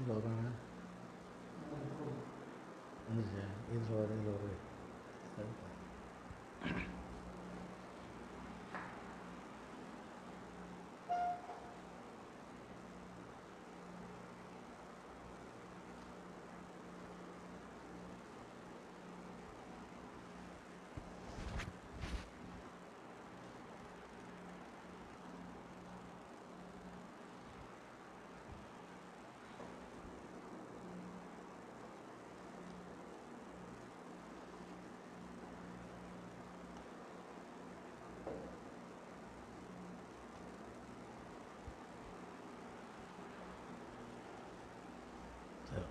சொல்கிறாங்க வந்துச்சு இதில் வரும் இதில் வரும் சரி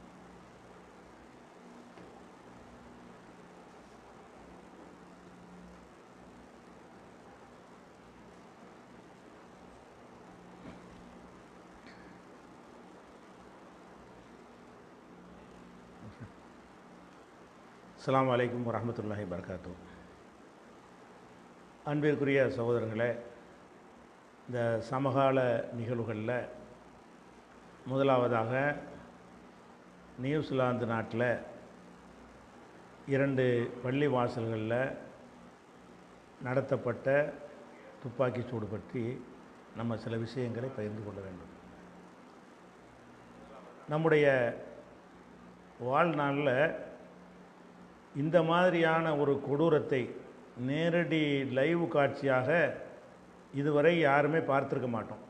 அஸ்ஸலாமு அலைக்கும் வரஹ்மத்துல்லாஹி வபரகாத்து அன்பிற்குரிய சகோதரர்களே இந்த சமகால நிகழ்வுகளில் முதலாவதாக நியூசிலாந்து நாட்டில் இரண்டு பள்ளி வாசல்களில் நடத்தப்பட்ட துப்பாக்கிச் சூடு பற்றி நம்ம சில விஷயங்களை பகிர்ந்து கொள்ள வேண்டும் நம்முடைய வாழ்நாளில் இந்த மாதிரியான ஒரு கொடூரத்தை நேரடி லைவ் காட்சியாக இதுவரை யாருமே பார்த்துருக்க மாட்டோம்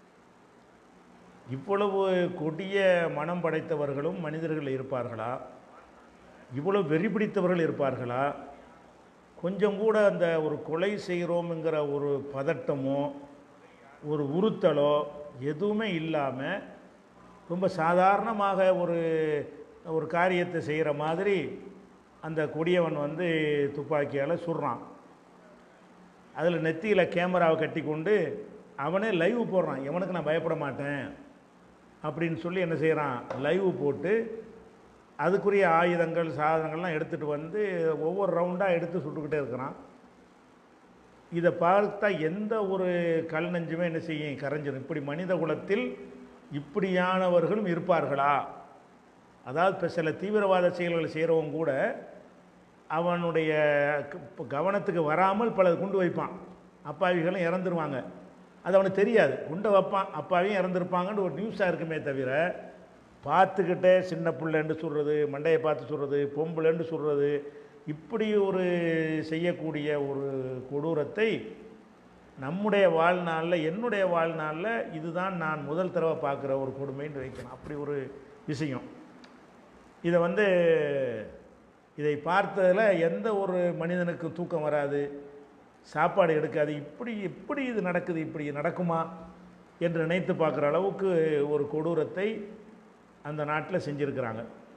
இவ்வளவு கொடிய மனம் படைத்தவர்களும் மனிதர்கள் இருப்பார்களா இவ்வளவு வெறி பிடித்தவர்கள் இருப்பார்களா கொஞ்சம் கூட அந்த ஒரு கொலை செய்கிறோம்ங்கிற ஒரு பதட்டமோ ஒரு உறுத்தலோ எதுவுமே இல்லாமல் ரொம்ப சாதாரணமாக ஒரு ஒரு காரியத்தை செய்கிற மாதிரி அந்த கொடியவன் வந்து துப்பாக்கியால் சுடுறான் அதில் நெத்தியில் கேமராவை கட்டி கொண்டு அவனே லைவ் போடுறான் எவனுக்கு நான் பயப்பட மாட்டேன் அப்படின்னு சொல்லி என்ன செய்கிறான் லைவ் போட்டு அதுக்குரிய ஆயுதங்கள் சாதனங்கள்லாம் எடுத்துகிட்டு வந்து ஒவ்வொரு ரவுண்டாக எடுத்து சுட்டுக்கிட்டே இருக்கிறான் இதை பார்த்தா எந்த ஒரு கல் நெஞ்சுமே என்ன செய்யும் கரைஞ்சிடும் இப்படி மனித குலத்தில் இப்படியானவர்களும் இருப்பார்களா அதாவது இப்போ சில தீவிரவாத செயல்களை செய்கிறவங்க கூட அவனுடைய க- கவனத்துக்கு வராமல் பல குண்டு வைப்பான் அப்பாவிகளும் இறந்துருவாங்க அது அவனுக்கு தெரியாது குண்டை வைப்பான் அப்பாவியும் இறந்துருப்பாங்கன்னு ஒரு நியூஸாக இருக்குமே தவிர பார்த்துக்கிட்டே சின்ன பிள்ளைன்னு சொல்கிறது மண்டையை பார்த்து சொல்கிறது பொம்பளைன்னு சொல்கிறது இப்படி ஒரு செய்யக்கூடிய ஒரு கொடூரத்தை நம்முடைய வாழ்நாளில் என்னுடைய வாழ்நாளில் இதுதான் நான் முதல் தடவை பார்க்குற ஒரு கொடுமைன்னு வைக்கணும் அப்படி ஒரு விஷயம் இதை வந்து இதை பார்த்ததில் எந்த ஒரு மனிதனுக்கு தூக்கம் வராது சாப்பாடு எடுக்காது இப்படி இப்படி இது நடக்குது இப்படி நடக்குமா என்று நினைத்து பார்க்குற அளவுக்கு ஒரு கொடூரத்தை அந்த நாட்டில் செஞ்சுருக்கிறாங்க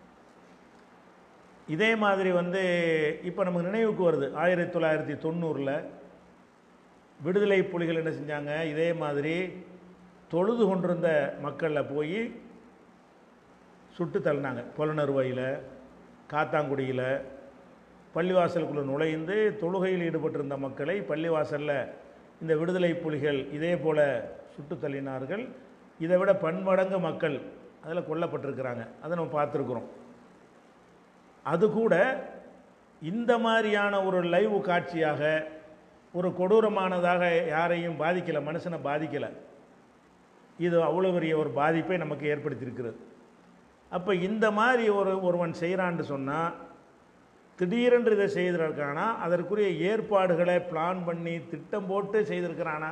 இதே மாதிரி வந்து இப்போ நமக்கு நினைவுக்கு வருது ஆயிரத்தி தொள்ளாயிரத்தி தொண்ணூறில் விடுதலை புலிகள் என்ன செஞ்சாங்க இதே மாதிரி தொழுது கொண்டிருந்த மக்களில் போய் சுட்டு தள்ளினாங்க புலனறுவையில் காத்தாங்குடியில் பள்ளிவாசலுக்குள்ளே நுழைந்து தொழுகையில் ஈடுபட்டிருந்த மக்களை பள்ளிவாசலில் இந்த விடுதலை புலிகள் இதே போல் சுட்டு தள்ளினார்கள் இதை விட பன்மடங்கு மக்கள் அதில் கொல்லப்பட்டிருக்கிறாங்க அதை நம்ம பார்த்துருக்குறோம் அது கூட இந்த மாதிரியான ஒரு லைவ் காட்சியாக ஒரு கொடூரமானதாக யாரையும் பாதிக்கலை மனுஷனை பாதிக்கலை இது அவ்வளோ பெரிய ஒரு பாதிப்பை நமக்கு ஏற்படுத்தியிருக்கிறது அப்போ இந்த மாதிரி ஒரு ஒருவன் செய்கிறான்னு சொன்னால் திடீரென்று இதை செய்திருக்கானா அதற்குரிய ஏற்பாடுகளை பிளான் பண்ணி திட்டம் போட்டு செய்திருக்கிறானா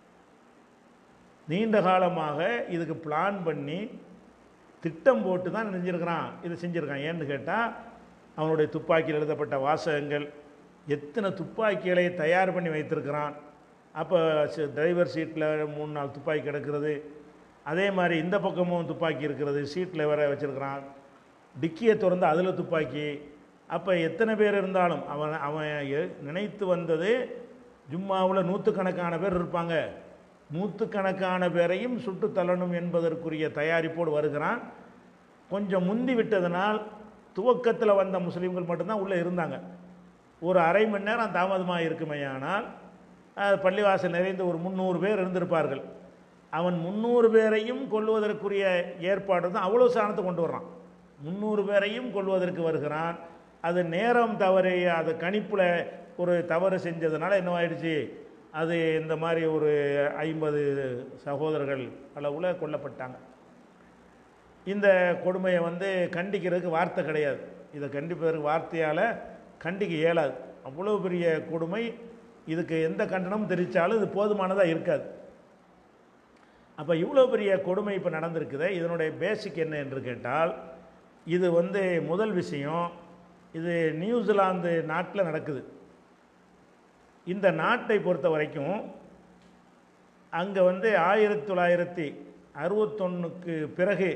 நீண்ட காலமாக இதுக்கு பிளான் பண்ணி திட்டம் போட்டு தான் செஞ்சுருக்கிறான் இதை செஞ்சுருக்கான் ஏன்னு கேட்டால் அவனுடைய துப்பாக்கியில் எழுதப்பட்ட வாசகங்கள் எத்தனை துப்பாக்கிகளை தயார் பண்ணி வைத்திருக்கிறான் அப்போ டிரைவர் சீட்டில் மூணு நாலு துப்பாக்கி கிடக்கிறது அதே மாதிரி இந்த பக்கமும் துப்பாக்கி இருக்கிறது சீட்டில் வேற வச்சுருக்கிறான் டிக்கியை திறந்து அதில் துப்பாக்கி அப்போ எத்தனை பேர் இருந்தாலும் அவன் அவன் எ- நினைத்து வந்தது ஜும்மாவில் நூற்றுக்கணக்கான பேர் இருப்பாங்க நூற்றுக்கணக்கான பேரையும் சுட்டு தள்ளணும் என்பதற்குரிய தயாரிப்போடு வருகிறான் கொஞ்சம் முந்தி விட்டதனால் துவக்கத்தில் வந்த முஸ்லீம்கள் மட்டும்தான் உள்ளே இருந்தாங்க ஒரு அரை மணி நேரம் தாமதமாக இருக்குமேயானால் அஹ், பள்ளிவாசல் நிறைந்து ஒரு முந்நூறு பேர் இருந்திருப்பார்கள் அவன் முந்நூறு பேரையும் கொல்வதற்குரிய ஏற்பாடு தான் அவ்வளோ சாணத்தை கொண்டு வர்றான் முந்நூறு பேரையும் கொல்வதற்கு வருகிறான் அது நேரம் தவறி அது கணிப்பில் ஒரு தவறு செஞ்சதுனால என்னவாயிடுச்சு அது இந்த மாதிரி ஒரு ஐம்பது சகோதரர்கள் அளவில் கொல்லப்பட்டாங்க இந்த கொடுமையை வந்து கண்டிக்கிறதுக்கு வார்த்தை கிடையாது இதை கண்டிப்பதற்கு வார்த்தையால் கண்டிக்க இயலாது அவ்வளோ பெரிய கொடுமை இதுக்கு எந்த கண்டனமும் தெரிவித்தாலும் இது போதுமானதாக இருக்காது அப்போ இவ்வளோ பெரிய கொடுமை இப்போ நடந்திருக்குதே இதனுடைய பேசிக் என்ன என்று கேட்டால் இது வந்து முதல் விஷயம் இது நியூசிலாந்து நாட்டில் நடக்குது இந்த நாட்டை பொறுத்த வரைக்கும் அங்கே வந்து ஆயிரத்தி தொள்ளாயிரத்தி அறுபத்தொன்னுக்கு பிறகு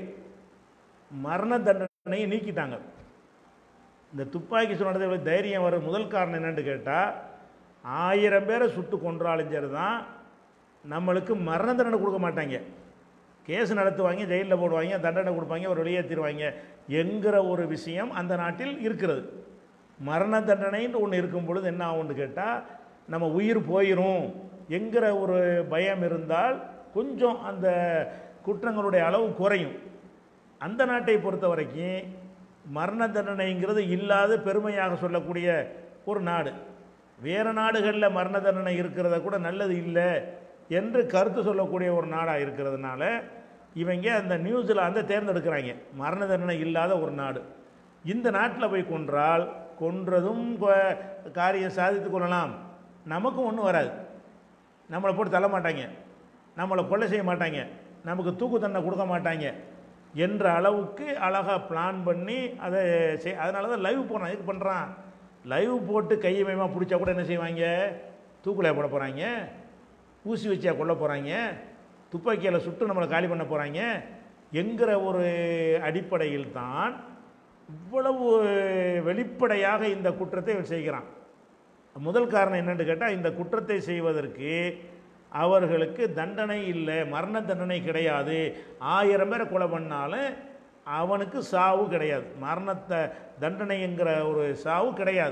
மரண தண்டனையை நீக்கிட்டாங்க இந்த துப்பாக்கி சுடுறது இவ்வளவு தைரியம் வர முதல் காரணம் என்னன்னு கேட்டால் ஆயிரம் பேரை சுட்டு கொன்றாலும் சரி தான் நம்மளுக்கு மரண தண்டனை கொடுக்க மாட்டாங்க கேஸ் நடத்துவாங்க ஜெயிலில் போடுவாங்க தண்டனை கொடுப்பாங்க ஒரு வெளியேற்றிடுவாங்க என்கிற ஒரு விஷயம் அந்த நாட்டில் இருக்கிறது மரண தண்டனைன்னு ஒன்று இருக்கும் பொழுது என்ன ஆகும்னு கேட்டால் நம்ம உயிர் போயிடும் என்கிற ஒரு பயம் இருந்தால் கொஞ்சம் அந்த குற்றங்களுடைய அளவு குறையும் அந்த நாட்டை பொறுத்த வரைக்கும் மரண தண்டனைங்கிறது இல்லாத பெருமையாக சொல்லக்கூடிய ஒரு நாடு வேறு நாடுகளில் மரண தண்டனை இருக்கிறத கூட நல்லது இல்லை என்று கருத்து சொல்லக்கூடிய ஒரு நாடாக இருக்கிறதுனால இவங்க அந்த நியூசிலாந்தை தேர்ந்தெடுக்கிறாங்க மரண தண்டனை இல்லாத ஒரு நாடு இந்த நாட்டில் போய் கொன்றால் கொன்றதும் கொ- காரியம் சாதித்து கொள்ளலாம் நமக்கும் ஒன்றும் வராது நம்மளை போட்டு தள்ள மாட்டாங்க நம்மளை கொலை செய்ய மாட்டாங்க நமக்கு தூக்கு தண்டனை கொடுக்க மாட்டாங்க என்ற அளவுக்கு அழகாக பிளான் பண்ணி அதை செய் அதனால தான் லைவ் போகிறான் எதுக்கு பண்ணுறான் லைவ் போட்டு கையை மயமாக பிடிச்சா கூட என்ன செய்வாங்க தூக்குல போட போகிறாங்க ஊசி வச்சா கொல்ல போகிறாங்க துப்பாக்கியால் சுட்டு நம்மளை காலி பண்ண போகிறாங்க என்கிற ஒரு அடிப்படையில் தான் இவ்வளவு வெளிப்படையாக இந்த குற்றத்தை இவன் செய்கிறான் முதல் காரணம் என்னன்னு கேட்டால் இந்த குற்றத்தை செய்வதற்கு அவர்களுக்கு தண்டனை இல்லை மரண தண்டனை கிடையாது ஆயிரம் பேரை கொலை பண்ணாலும் அவனுக்கு சாவு கிடையாது மரணத்தை தண்டனைங்கிற ஒரு சாவு கிடையாது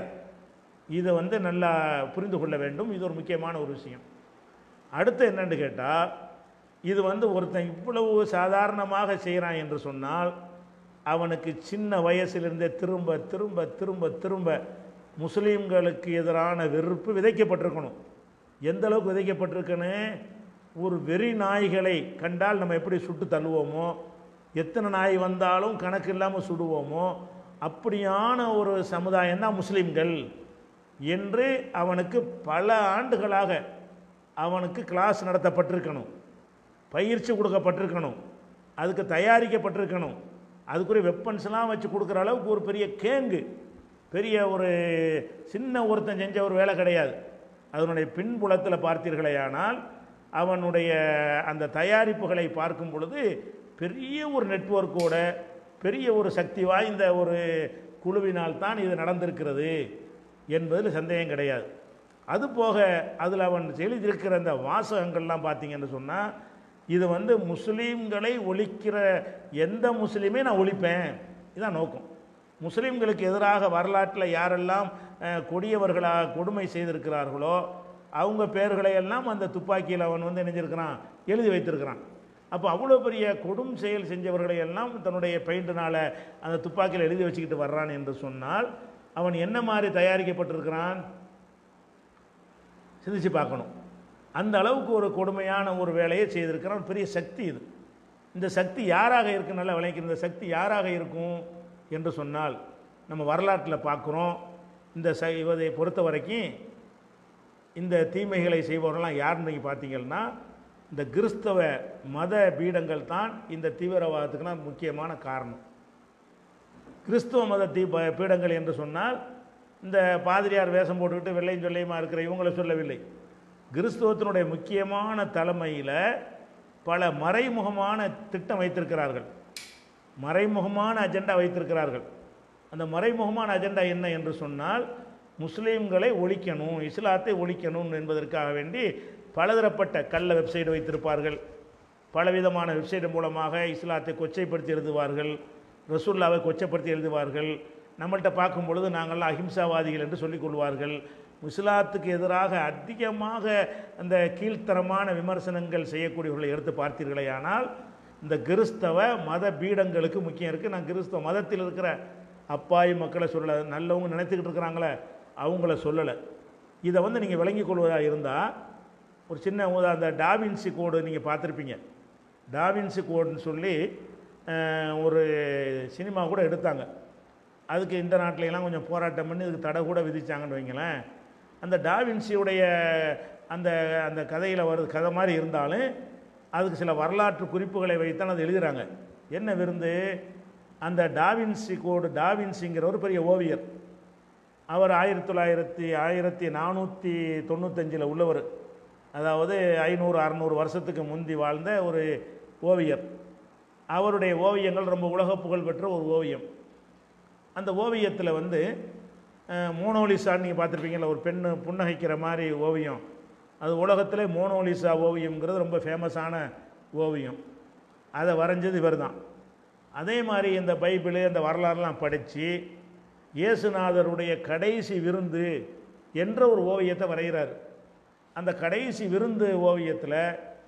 இதை வந்து நல்லா புரிந்து கொள்ள வேண்டும் இது ஒரு முக்கியமான ஒரு விஷயம் அடுத்து என்னன்னு கேட்டால் இது வந்து ஒருத்தன் இவ்வளவு சாதாரணமாக செய்கிறான் என்று சொன்னால் அவனுக்கு சின்ன வயசிலிருந்தே திரும்ப திரும்ப திரும்ப திரும்ப முஸ்லீம்களுக்கு எதிரான வெறுப்பு விதைக்கப்பட்டிருக்கணும் எந்த அளவுக்கு விதைக்கப்பட்டிருக்குன்னு ஒரு வெறி நாய்களை கண்டால் நம்ம எப்படி சுட்டு தள்ளுவோமோ எத்தனை நாய் வந்தாலும் கணக்கு இல்லாமல் சுடுவோமோ அப்படியான ஒரு சமுதாயம் தான் முஸ்லீம்கள் என்று அவனுக்கு பல ஆண்டுகளாக அவனுக்கு கிளாஸ் நடத்தப்பட்டிருக்கணும் பயிற்சி கொடுக்கப்பட்டிருக்கணும் அதுக்கு தயாரிக்கப்பட்டிருக்கணும் அதுக்குரிய வெப்பன்ஸ்லாம் வச்சு கொடுக்குற அளவுக்கு ஒரு பெரிய கேங்கு பெரிய ஒரு சின்ன ஒருத்தன் செஞ்ச ஒரு வேலை கிடையாது அதனுடைய பின்புலத்தில் பார்த்தீர்களேயானால் அவனுடைய அந்த தயாரிப்புகளை பார்க்கும் பொழுது பெரிய ஒரு நெட்வொர்க்கோட பெரிய ஒரு சக்தி வாய்ந்த ஒரு குழுவினால் தான் இது நடந்திருக்கிறது என்பதில் சந்தேகம் கிடையாது அதுபோக அதில் அவன் எழுதியிருக்கிற அந்த வாசகங்கள்லாம் பார்த்தீங்கன்னு சொன்னால் இது வந்து முஸ்லீம்களை ஒழிக்கிற எந்த முஸ்லீமே நான் ஒழிப்பேன் இதான் நோக்கம் முஸ்லீம்களுக்கு எதிராக வரலாற்றில் யாரெல்லாம் அஹ், கொடியவர்களாக கொடுமை செய்திருக்கிறார்களோ அவங்க பேர்களை எல்லாம் அந்த துப்பாக்கியில் அவன் வந்து இணைஞ்சிருக்கிறான் எழுதி வைத்திருக்கிறான் அப்போ அவ்வளோ பெரிய கொடும் செயல் செஞ்சவர்களை எல்லாம் தன்னுடைய பெயிண்டினால் அந்த துப்பாக்கியில் எழுதி வச்சுக்கிட்டு வர்றான் என்று சொன்னால் அவன் என்ன மாதிரி தயாரிக்கப்பட்டிருக்கிறான் சிந்திச்சு பார்க்கணும் அந்த அளவுக்கு ஒரு கொடுமையான ஒரு வேலையை செய்திருக்கிறான் பெரிய சக்தி இது இந்த சக்தி யாராக இருக்கு நல்லா விளைவிக்கிற இந்த சக்தி யாராக இருக்கும் என்று சொன்னால் நம்ம வரலாற்றில் பார்க்குறோம் இந்த ச இவதை பொறுத்த வரைக்கும் இந்த தீமைகளை செய்பவர்கள்லாம் யாருன்னு நீங்கள் பார்த்தீங்கன்னா இந்த கிறிஸ்தவ மத பீடங்கள் தான் இந்த தீவிரவாதத்துக்குலாம் முக்கியமான காரணம் கிறிஸ்துவ மத தீ ப- பீடங்கள் என்று சொன்னால் இந்த பாதிரியார் வேஷம் போட்டுக்கிட்டு வெள்ளையும் சொல்லையுமா இருக்கிற இவங்களை சொல்லவில்லை கிறிஸ்துவத்தினுடைய முக்கியமான தலைமையில் பல மறைமுகமான திட்டம் வைத்திருக்கிறார்கள் மறைமுகமான அஜெண்டா வைத்திருக்கிறார்கள் அந்த மறைமுகமான அஜெண்டா என்ன என்று சொன்னால் முஸ்லீம்களை ஒழிக்கணும் இஸ்லாத்தை ஒழிக்கணும் என்பதற்காக வேண்டி பலதரப்பட்ட கள்ள வெப்சைட் வைத்திருப்பார்கள் பலவிதமான வெப்சைட் மூலமாக இஸ்லாத்தை கொச்சைப்படுத்தி எழுதுவார்கள் ரசூல்லாவை கொச்சைப்படுத்தி எழுதுவார்கள் நம்மள்கிட்ட பார்க்கும் பொழுது நாங்கள்லாம் அஹிம்சாவாதிகள் என்று சொல்லிக் கொள்வார்கள் இஸ்லாத்துக்கு எதிராக அதிகமாக அந்த கீழ்த்தரமான விமர்சனங்கள் செய்யக்கூடியவர்களை எடுத்து பார்த்தீர்களேயானால் இந்த கிறிஸ்தவ மத பீடங்களுக்கு முக்கியம் இருக்குது நான் கிறிஸ்தவ மதத்தில் இருக்கிற அப்பாவி மக்களை சொல்லலை நல்லவங்க நினைத்துக்கிட்டு இருக்கிறாங்களே அவங்கள சொல்லலை இதை வந்து நீங்கள் விளங்கிக் கொள்வதாக இருந்தால் ஒரு சின்ன உதா அந்த டாவின்சி கோடு நீங்கள் பார்த்துருப்பீங்க டாவின்சி கோடுன்னு சொல்லி அஹ், ஒரு சினிமா கூட எடுத்தாங்க அதுக்கு இந்த நாட்டுல எல்லாம் கொஞ்சம் போராட்டம் பண்ணி இதுக்கு தடை கூட விதிச்சாங்கன்னு வைங்களேன் அந்த டாவின்சியுடைய அந்த அந்த கதையில் வருது கதை மாதிரி இருந்தாலும் அதுக்கு சில வரலாற்று குறிப்புகளை வைத்தான் அது எழுதுகிறாங்க என்ன விருந்து அந்த டாவின்சி கோடு டாவின்சிங்கிற ஒரு பெரிய ஓவியர் அவர் ஆயிரத்தி தொள்ளாயிரத்தி ஆயிரத்தி நானூற்றி தொண்ணூத்தஞ்சில் உள்ளவர் அதாவது ஐநூறு அறநூறு வருஷத்துக்கு முந்தி வாழ்ந்த ஒரு ஓவியர் அவருடைய ஓவியங்கள் ரொம்ப உலக புகழ் பெற்ற ஒரு ஓவியம் அந்த ஓவியத்தில் வந்து அஹ், மோனோலிசான்னு நீங்கள் பார்த்துருப்பீங்களா ஒரு பெண்ணு புன்னகைக்கிற மாதிரி ஓவியம் அது உலகத்திலே மோனோலிசா ஓவியம்ங்கிறது ரொம்ப ஃபேமஸான ஓவியம் அதை வரைஞ்சது இவர் தான் அதே மாதிரி இந்த பைபிளு இந்த வரலாறுலாம் படித்து இயேசுநாதருடைய கடைசி விருந்து என்ற ஒரு ஓவியத்தை வரைகிறார் அந்த கடைசி விருந்து ஓவியத்தில்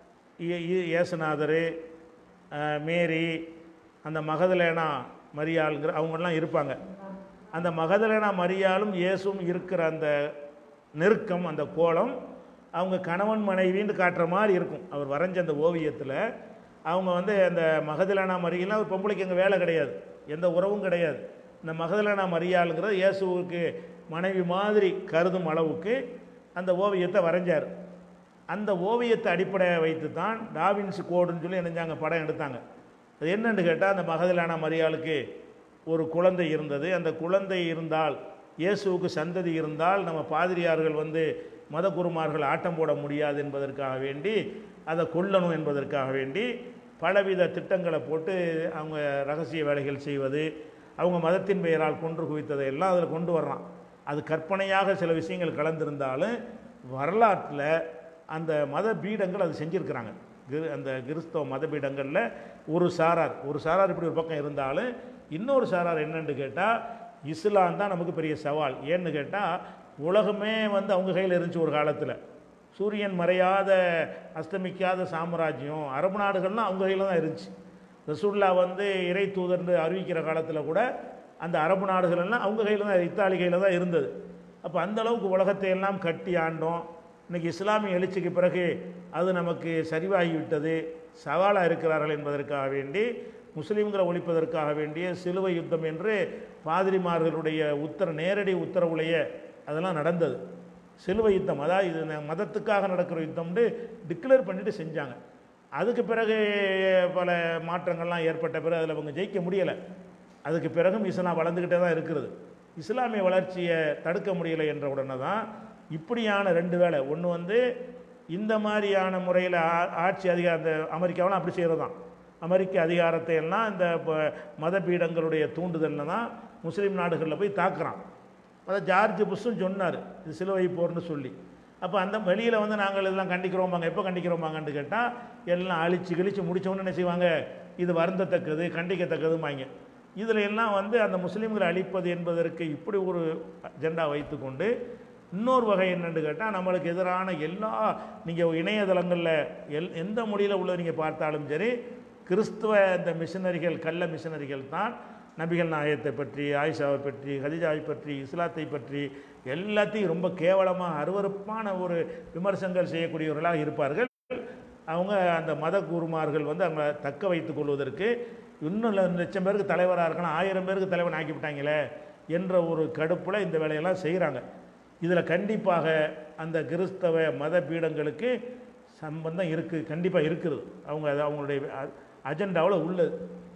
இயேசுநாதர் அஹ், மேரி அந்த மகதலேனா மரியாளுங்கிற அவங்கெல்லாம் இருப்பாங்க அந்த மகதலேனா மரியாளும் இயேசும் இருக்கிற அந்த நெருக்கம் அந்த கோலம் அவங்க கணவன் மனைவின்னு காட்டுற மாதிரி இருக்கும் அவர் வரைஞ்ச அந்த ஓவியத்தில் அவங்க வந்து அந்த மகதலேனா மரியெல்லாம் ஒரு பொம்பளைக்கு அங்கே வேலை கிடையாது எந்த உறவும் கிடையாது இந்த மகதலேனா மரியாளுங்கிறது இயேசுவுக்கு மனைவி மாதிரி கருதும் அளவுக்கு அந்த ஓவியத்தை வரைஞ்சார் அந்த ஓவியத்தை அடிப்படையாக வைத்து தான் டாவின்சி கோடுன்னு சொல்லி நினைஞ்சாங்க படம் எடுத்தாங்க அது என்னன்னு கேட்டால் அந்த மகதலான மரியாளுக்கு ஒரு குழந்தை இருந்தது அந்த குழந்தை இருந்தால் இயேசுவுக்கு சந்ததி இருந்தால் நம்ம பாதிரியார்கள் வந்து மத குருமார்கள் ஆட்டம் போட முடியாது என்பதற்காக வேண்டி அதை கொல்லணும் என்பதற்காக வேண்டி பலவித திட்டங்களை போட்டு அவங்க ரகசிய வேலைகள் செய்வது அவங்க மதத்தின் பெயரால் கொன்று குவித்ததை எல்லாம் அதில் கொண்டு வர்றான் அது கற்பனையாக சில விஷயங்கள் கலந்திருந்தாலும் வரலாற்றில் அந்த மத பீடங்கள் அது செஞ்சுருக்கிறாங்க கிரு- அந்த கிறிஸ்தவ மத பீடங்களில் ஒரு சாரார் ஒரு சாரார் இப்படி ஒரு பக்கம் இருந்தாலும் இன்னொரு சாரார் என்னன்னு கேட்டால் இஸ்லாம் தான் நமக்கு பெரிய சவால் ஏன்னு கேட்டால் உலகமே வந்து அவங்க கையில் இருந்துச்சு ஒரு காலத்தில் சூரியன் மறையாத அஸ்தமிக்காத சாம்ராஜ்யம் அரபு நாடுகள்லாம் அவங்க கையில் தான் இருந்துச்சு ரசூல்லா வந்து இறை தூதர்னு அறிவிக்கிற காலத்தில் கூட அந்த அரபு நாடுகள் எல்லாம் அவங்க கையில் தான் இத்தாலி கையில் தான் இருந்தது அப்போ அந்த அளவுக்கு உலகத்தை எல்லாம் கட்டி ஆண்டோம் இன்னைக்கு இஸ்லாமிய எழுச்சிக்கு பிறகு அது நமக்கு சரிவாகிவிட்டது சவாலாக இருக்கிறார்கள் என்பதற்காக வேண்டி முஸ்லீம்களை ஒழிப்பதற்காக வேண்டிய சிலுவை யுத்தம் என்று பாதிரிமார்களுடைய உத்தர நேரடி உத்தரவுடைய அதெல்லாம் நடந்தது சிலுவை யுத்தம் அதாவது இது ந- மதத்துக்காக நடக்கிற யுத்தம்னு டிக்ளேர் பண்ணிட்டு செஞ்சாங்க அதுக்கு பிறகு பல மாற்றங்கள்லாம் ஏற்பட்ட பிறகு அதில் அவங்க ஜெயிக்க முடியலை அதுக்கு பிறகும் இஸ்லாம் வளர்ந்துக்கிட்டே தான் இருக்கிறது இஸ்லாமிய வளர்ச்சியை தடுக்க முடியலை என்ற உடனே தான் இப்படியான ரெண்டு வேலை ஒன்று வந்து இந்த மாதிரியான முறையில் ஆட்சி அதிகார இந்த அமெரிக்காவெலாம் அப்படி செய்கிறது தான் அமெரிக்க அதிகாரத்தை எல்லாம் இந்த ப- மத பீடங்களுடைய தூண்டுதலில் தான் முஸ்லீம் நாடுகளில் போய் தாக்குறான் அதை ஜார்ஜ் புஷ்ஷும் சொன்னார் இது சிலுவை போர்னு சொல்லி அப்போ அந்த வெளியில் வந்து நாங்கள் இதெல்லாம் கண்டிக்கிறோமாங்க எப்போ கண்டிக்கிறோமாங்கன்னு கேட்டால் எல்லாம் அழிச்சு கிழிச்சு முடிச்சவொன்னு என்ன செய்வாங்க இது வருந்தத்தக்கது கண்டிக்கத்தக்கதுமாங்க இதில் எல்லாம் வந்து அந்த முஸ்லீம்களை அழிப்பது என்பதற்கு இப்படி ஒரு அஜெண்டா வைத்துக்கொண்டு இன்னொரு வகை என்னன்னு கேட்டால் நம்மளுக்கு எதிரான எல்லா நீங்கள் இணையதளங்களில் எல் எந்த மொழியில் உள்ள நீங்கள் பார்த்தாலும் சரி கிறிஸ்துவ இந்த மிஷனரிகள் கள்ள மிஷனரிகள் தான் நபிகள் நாயகத்தை பற்றி ஆயிஷாவை பற்றி ஹதிஜாவை பற்றி இஸ்லாத்தை பற்றி எல்லாத்தையும் ரொம்ப கேவலமாக அருவருப்பான ஒரு விமர்சனங்கள் செய்யக்கூடியவர்களாக இருப்பார்கள் அவங்க அந்த மத குருமார்கள் வந்து அவங்க தக்க வைத்துக் கொள்வதற்கு இன்னும் ல- லட்சம் பேருக்கு தலைவராக இருக்கணும் ஆயிரம் பேருக்கு தலைவன் ஆக்கி விட்டாங்களே என்ற ஒரு கடுப்பில் இந்த வேலையெல்லாம் செய்கிறாங்க இதில் கண்டிப்பாக அந்த கிறிஸ்தவ மத பீடங்களுக்கு சம்பந்தம் இருக்குது கண்டிப்பாக இருக்குது அவங்க அது அவங்களுடைய அஜெண்டாவில் உள்ளது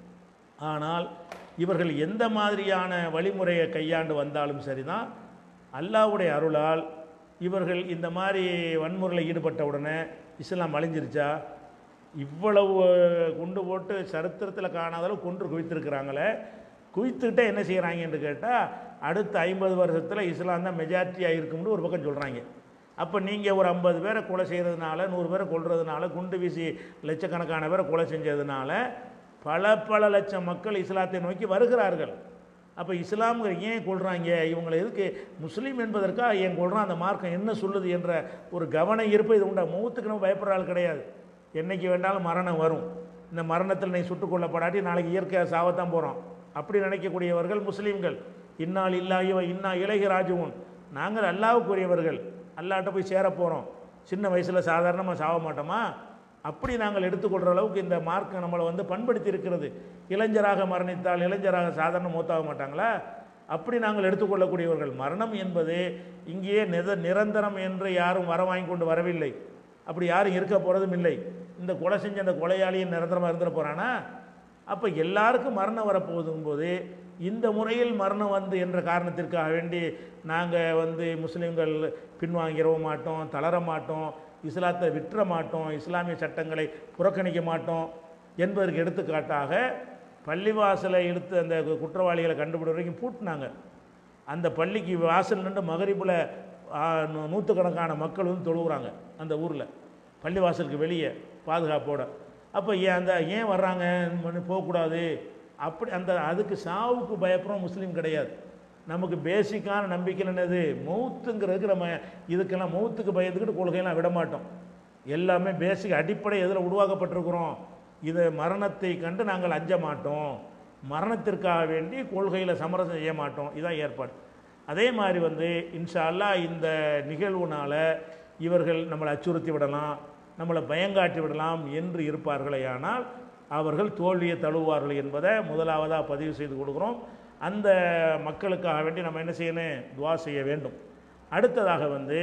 ஆனால் இவர்கள் எந்த மாதிரியான வழிமுறையை கையாண்டு வந்தாலும் சரிதான் அல்லாஹ்வுடைய அருளால் இவர்கள் இந்த மாதிரி வன்முறையில் ஈடுபட்ட உடனே இஸ்லாம் அழிஞ்சிருச்சா இவ்வளவு குண்டு போட்டு சரித்திரத்தில் காணாத அளவு கொன்று குவித்திருக்கிறாங்களே குவித்துக்கிட்டே என்ன செய்கிறாங்கன்னு கேட்டால் அடுத்த ஐம்பது வருஷத்தில் இஸ்லாம் தான் மெஜாரிட்டியாக இருக்கும்னு ஒரு பக்கம் சொல்கிறாங்க அப்போ நீங்கள் ஒரு ஐம்பது பேரை கொலை செய்கிறதுனால நூறு பேரை கொல்றதுனால குண்டு வீசி லட்சக்கணக்கான பேரை கொலை செஞ்சதுனால பல பல லட்சம் மக்கள் இஸ்லாத்தை நோக்கி வருகிறார்கள் அப்போ இஸ்லாம்ங்கிற ஏன் கொள்றாங்க இவங்களை எதுக்கு முஸ்லீம் என்பதற்காக ஏன் கொள்றான் அந்த மார்க்கம் என்ன சொல்லுது என்ற ஒரு கவனம் இருப்பு இது உண்டா மௌத்துக்கு நம்ம பயப்படுற ஆள் கிடையாது என்னைக்கு வேண்டாலும் மரணம் வரும் இந்த மரணத்தில் நீ சுட்டுக் கொல்லப்படாட்டி நாளைக்கு இயற்கையாக சாவத்தான் போகிறோம் அப்படி நினைக்கக்கூடியவர்கள் முஸ்லீம்கள் இன்னால் இல்லாயவ இன்னா இலகி ராஜுவன் நாங்கள் அல்லாவுக்குரியவர்கள் அல்லாட்ட போய் சேர போகிறோம் சின்ன வயசில் சாதாரணமாக சாக மாட்டோமா அப்படி நாங்கள் எடுத்துக்கொள்கிற அளவுக்கு இந்த மார்க்கம் நம்மளை வந்து பண்படுத்தி இருக்கிறது இளைஞராக மரணித்தால் இளைஞராக சாதாரண மூத்தாக மாட்டாங்களா அப்படி நாங்கள் எடுத்துக்கொள்ளக்கூடியவர்கள் மரணம் என்பது இங்கேயே நித நிரந்தரம் என்று யாரும் வர வாங்கி கொண்டு வரவில்லை அப்படி யாரும் இருக்க போகிறதும் இல்லை இந்த கொலை செஞ்ச அந்த கொலையாளியும் நிரந்தரமாக இருந்துட போகிறானா அப்போ எல்லாருக்கும் மரணம் வரப்போகுதும் போது இந்த முறையில் மரணம் வந்து என்ற காரணத்திற்காக வேண்டி நாங்கள் வந்து முஸ்லீம்கள் பின்வாங்கிடவும் மாட்டோம் தளர மாட்டோம் இஸ்லாத்தை விட்டுற மாட்டோம் இஸ்லாமிய சட்டங்களை புறக்கணிக்க மாட்டோம் என்பதற்கு எடுத்துக்காட்டாக பள்ளிவாசலை எடுத்து அந்த குற்றவாளிகளை கண்டுபிடிற வரைக்கும் பூட்டினாங்க அந்த பள்ளிக்கு வாசல் நின்று மகரிபில் நூற்றுக்கணக்கான மக்கள் வந்து தொழுகிறாங்க அந்த ஊரில் பள்ளிவாசலுக்கு வெளியே பாதுகாப்போட அப்போ ஏன் அந்த ஏன் வர்றாங்க மனு போகக்கூடாது அப்படி அந்த அதுக்கு சாவுக்கு பயப்படுறோம் முஸ்லீம் கிடையாது நமக்கு பேசிக்கான நம்பிக்கை என்னது மௌத்துங்கிறதுக்கு நம்ம இதுக்கெல்லாம் மௌத்துக்கு பயந்துக்கிட்டு கொள்கையெல்லாம் விட மாட்டோம் எல்லாமே பேசிக் அடிப்படை எதில் உருவாக்கப்பட்டிருக்கிறோம் இதை மரணத்தை கண்டு நாங்கள் அஞ்ச மாட்டோம் மரணத்திற்காக வேண்டி கொள்கையில் சமரசம் செய்ய மாட்டோம் இதான் ஏற்பாடு அதே மாதிரி வந்து இன்ஷா அல்லாஹ் இந்த நிகழ்வுனால இவர்கள் நம்மளை அச்சுறுத்தி விடலாம் நம்மளை பயங்காட்டி விடலாம் என்று இருப்பார்களேயானால் அவர்கள் தோல்வியை தழுவார்கள் என்பதை முதலாவதாக பதிவு செய்து கொடுக்குறோம் அந்த மக்களுக்காக வேண்டி நம்ம என்ன செய்யணும் துவா செய்ய வேண்டும் அடுத்ததாக வந்து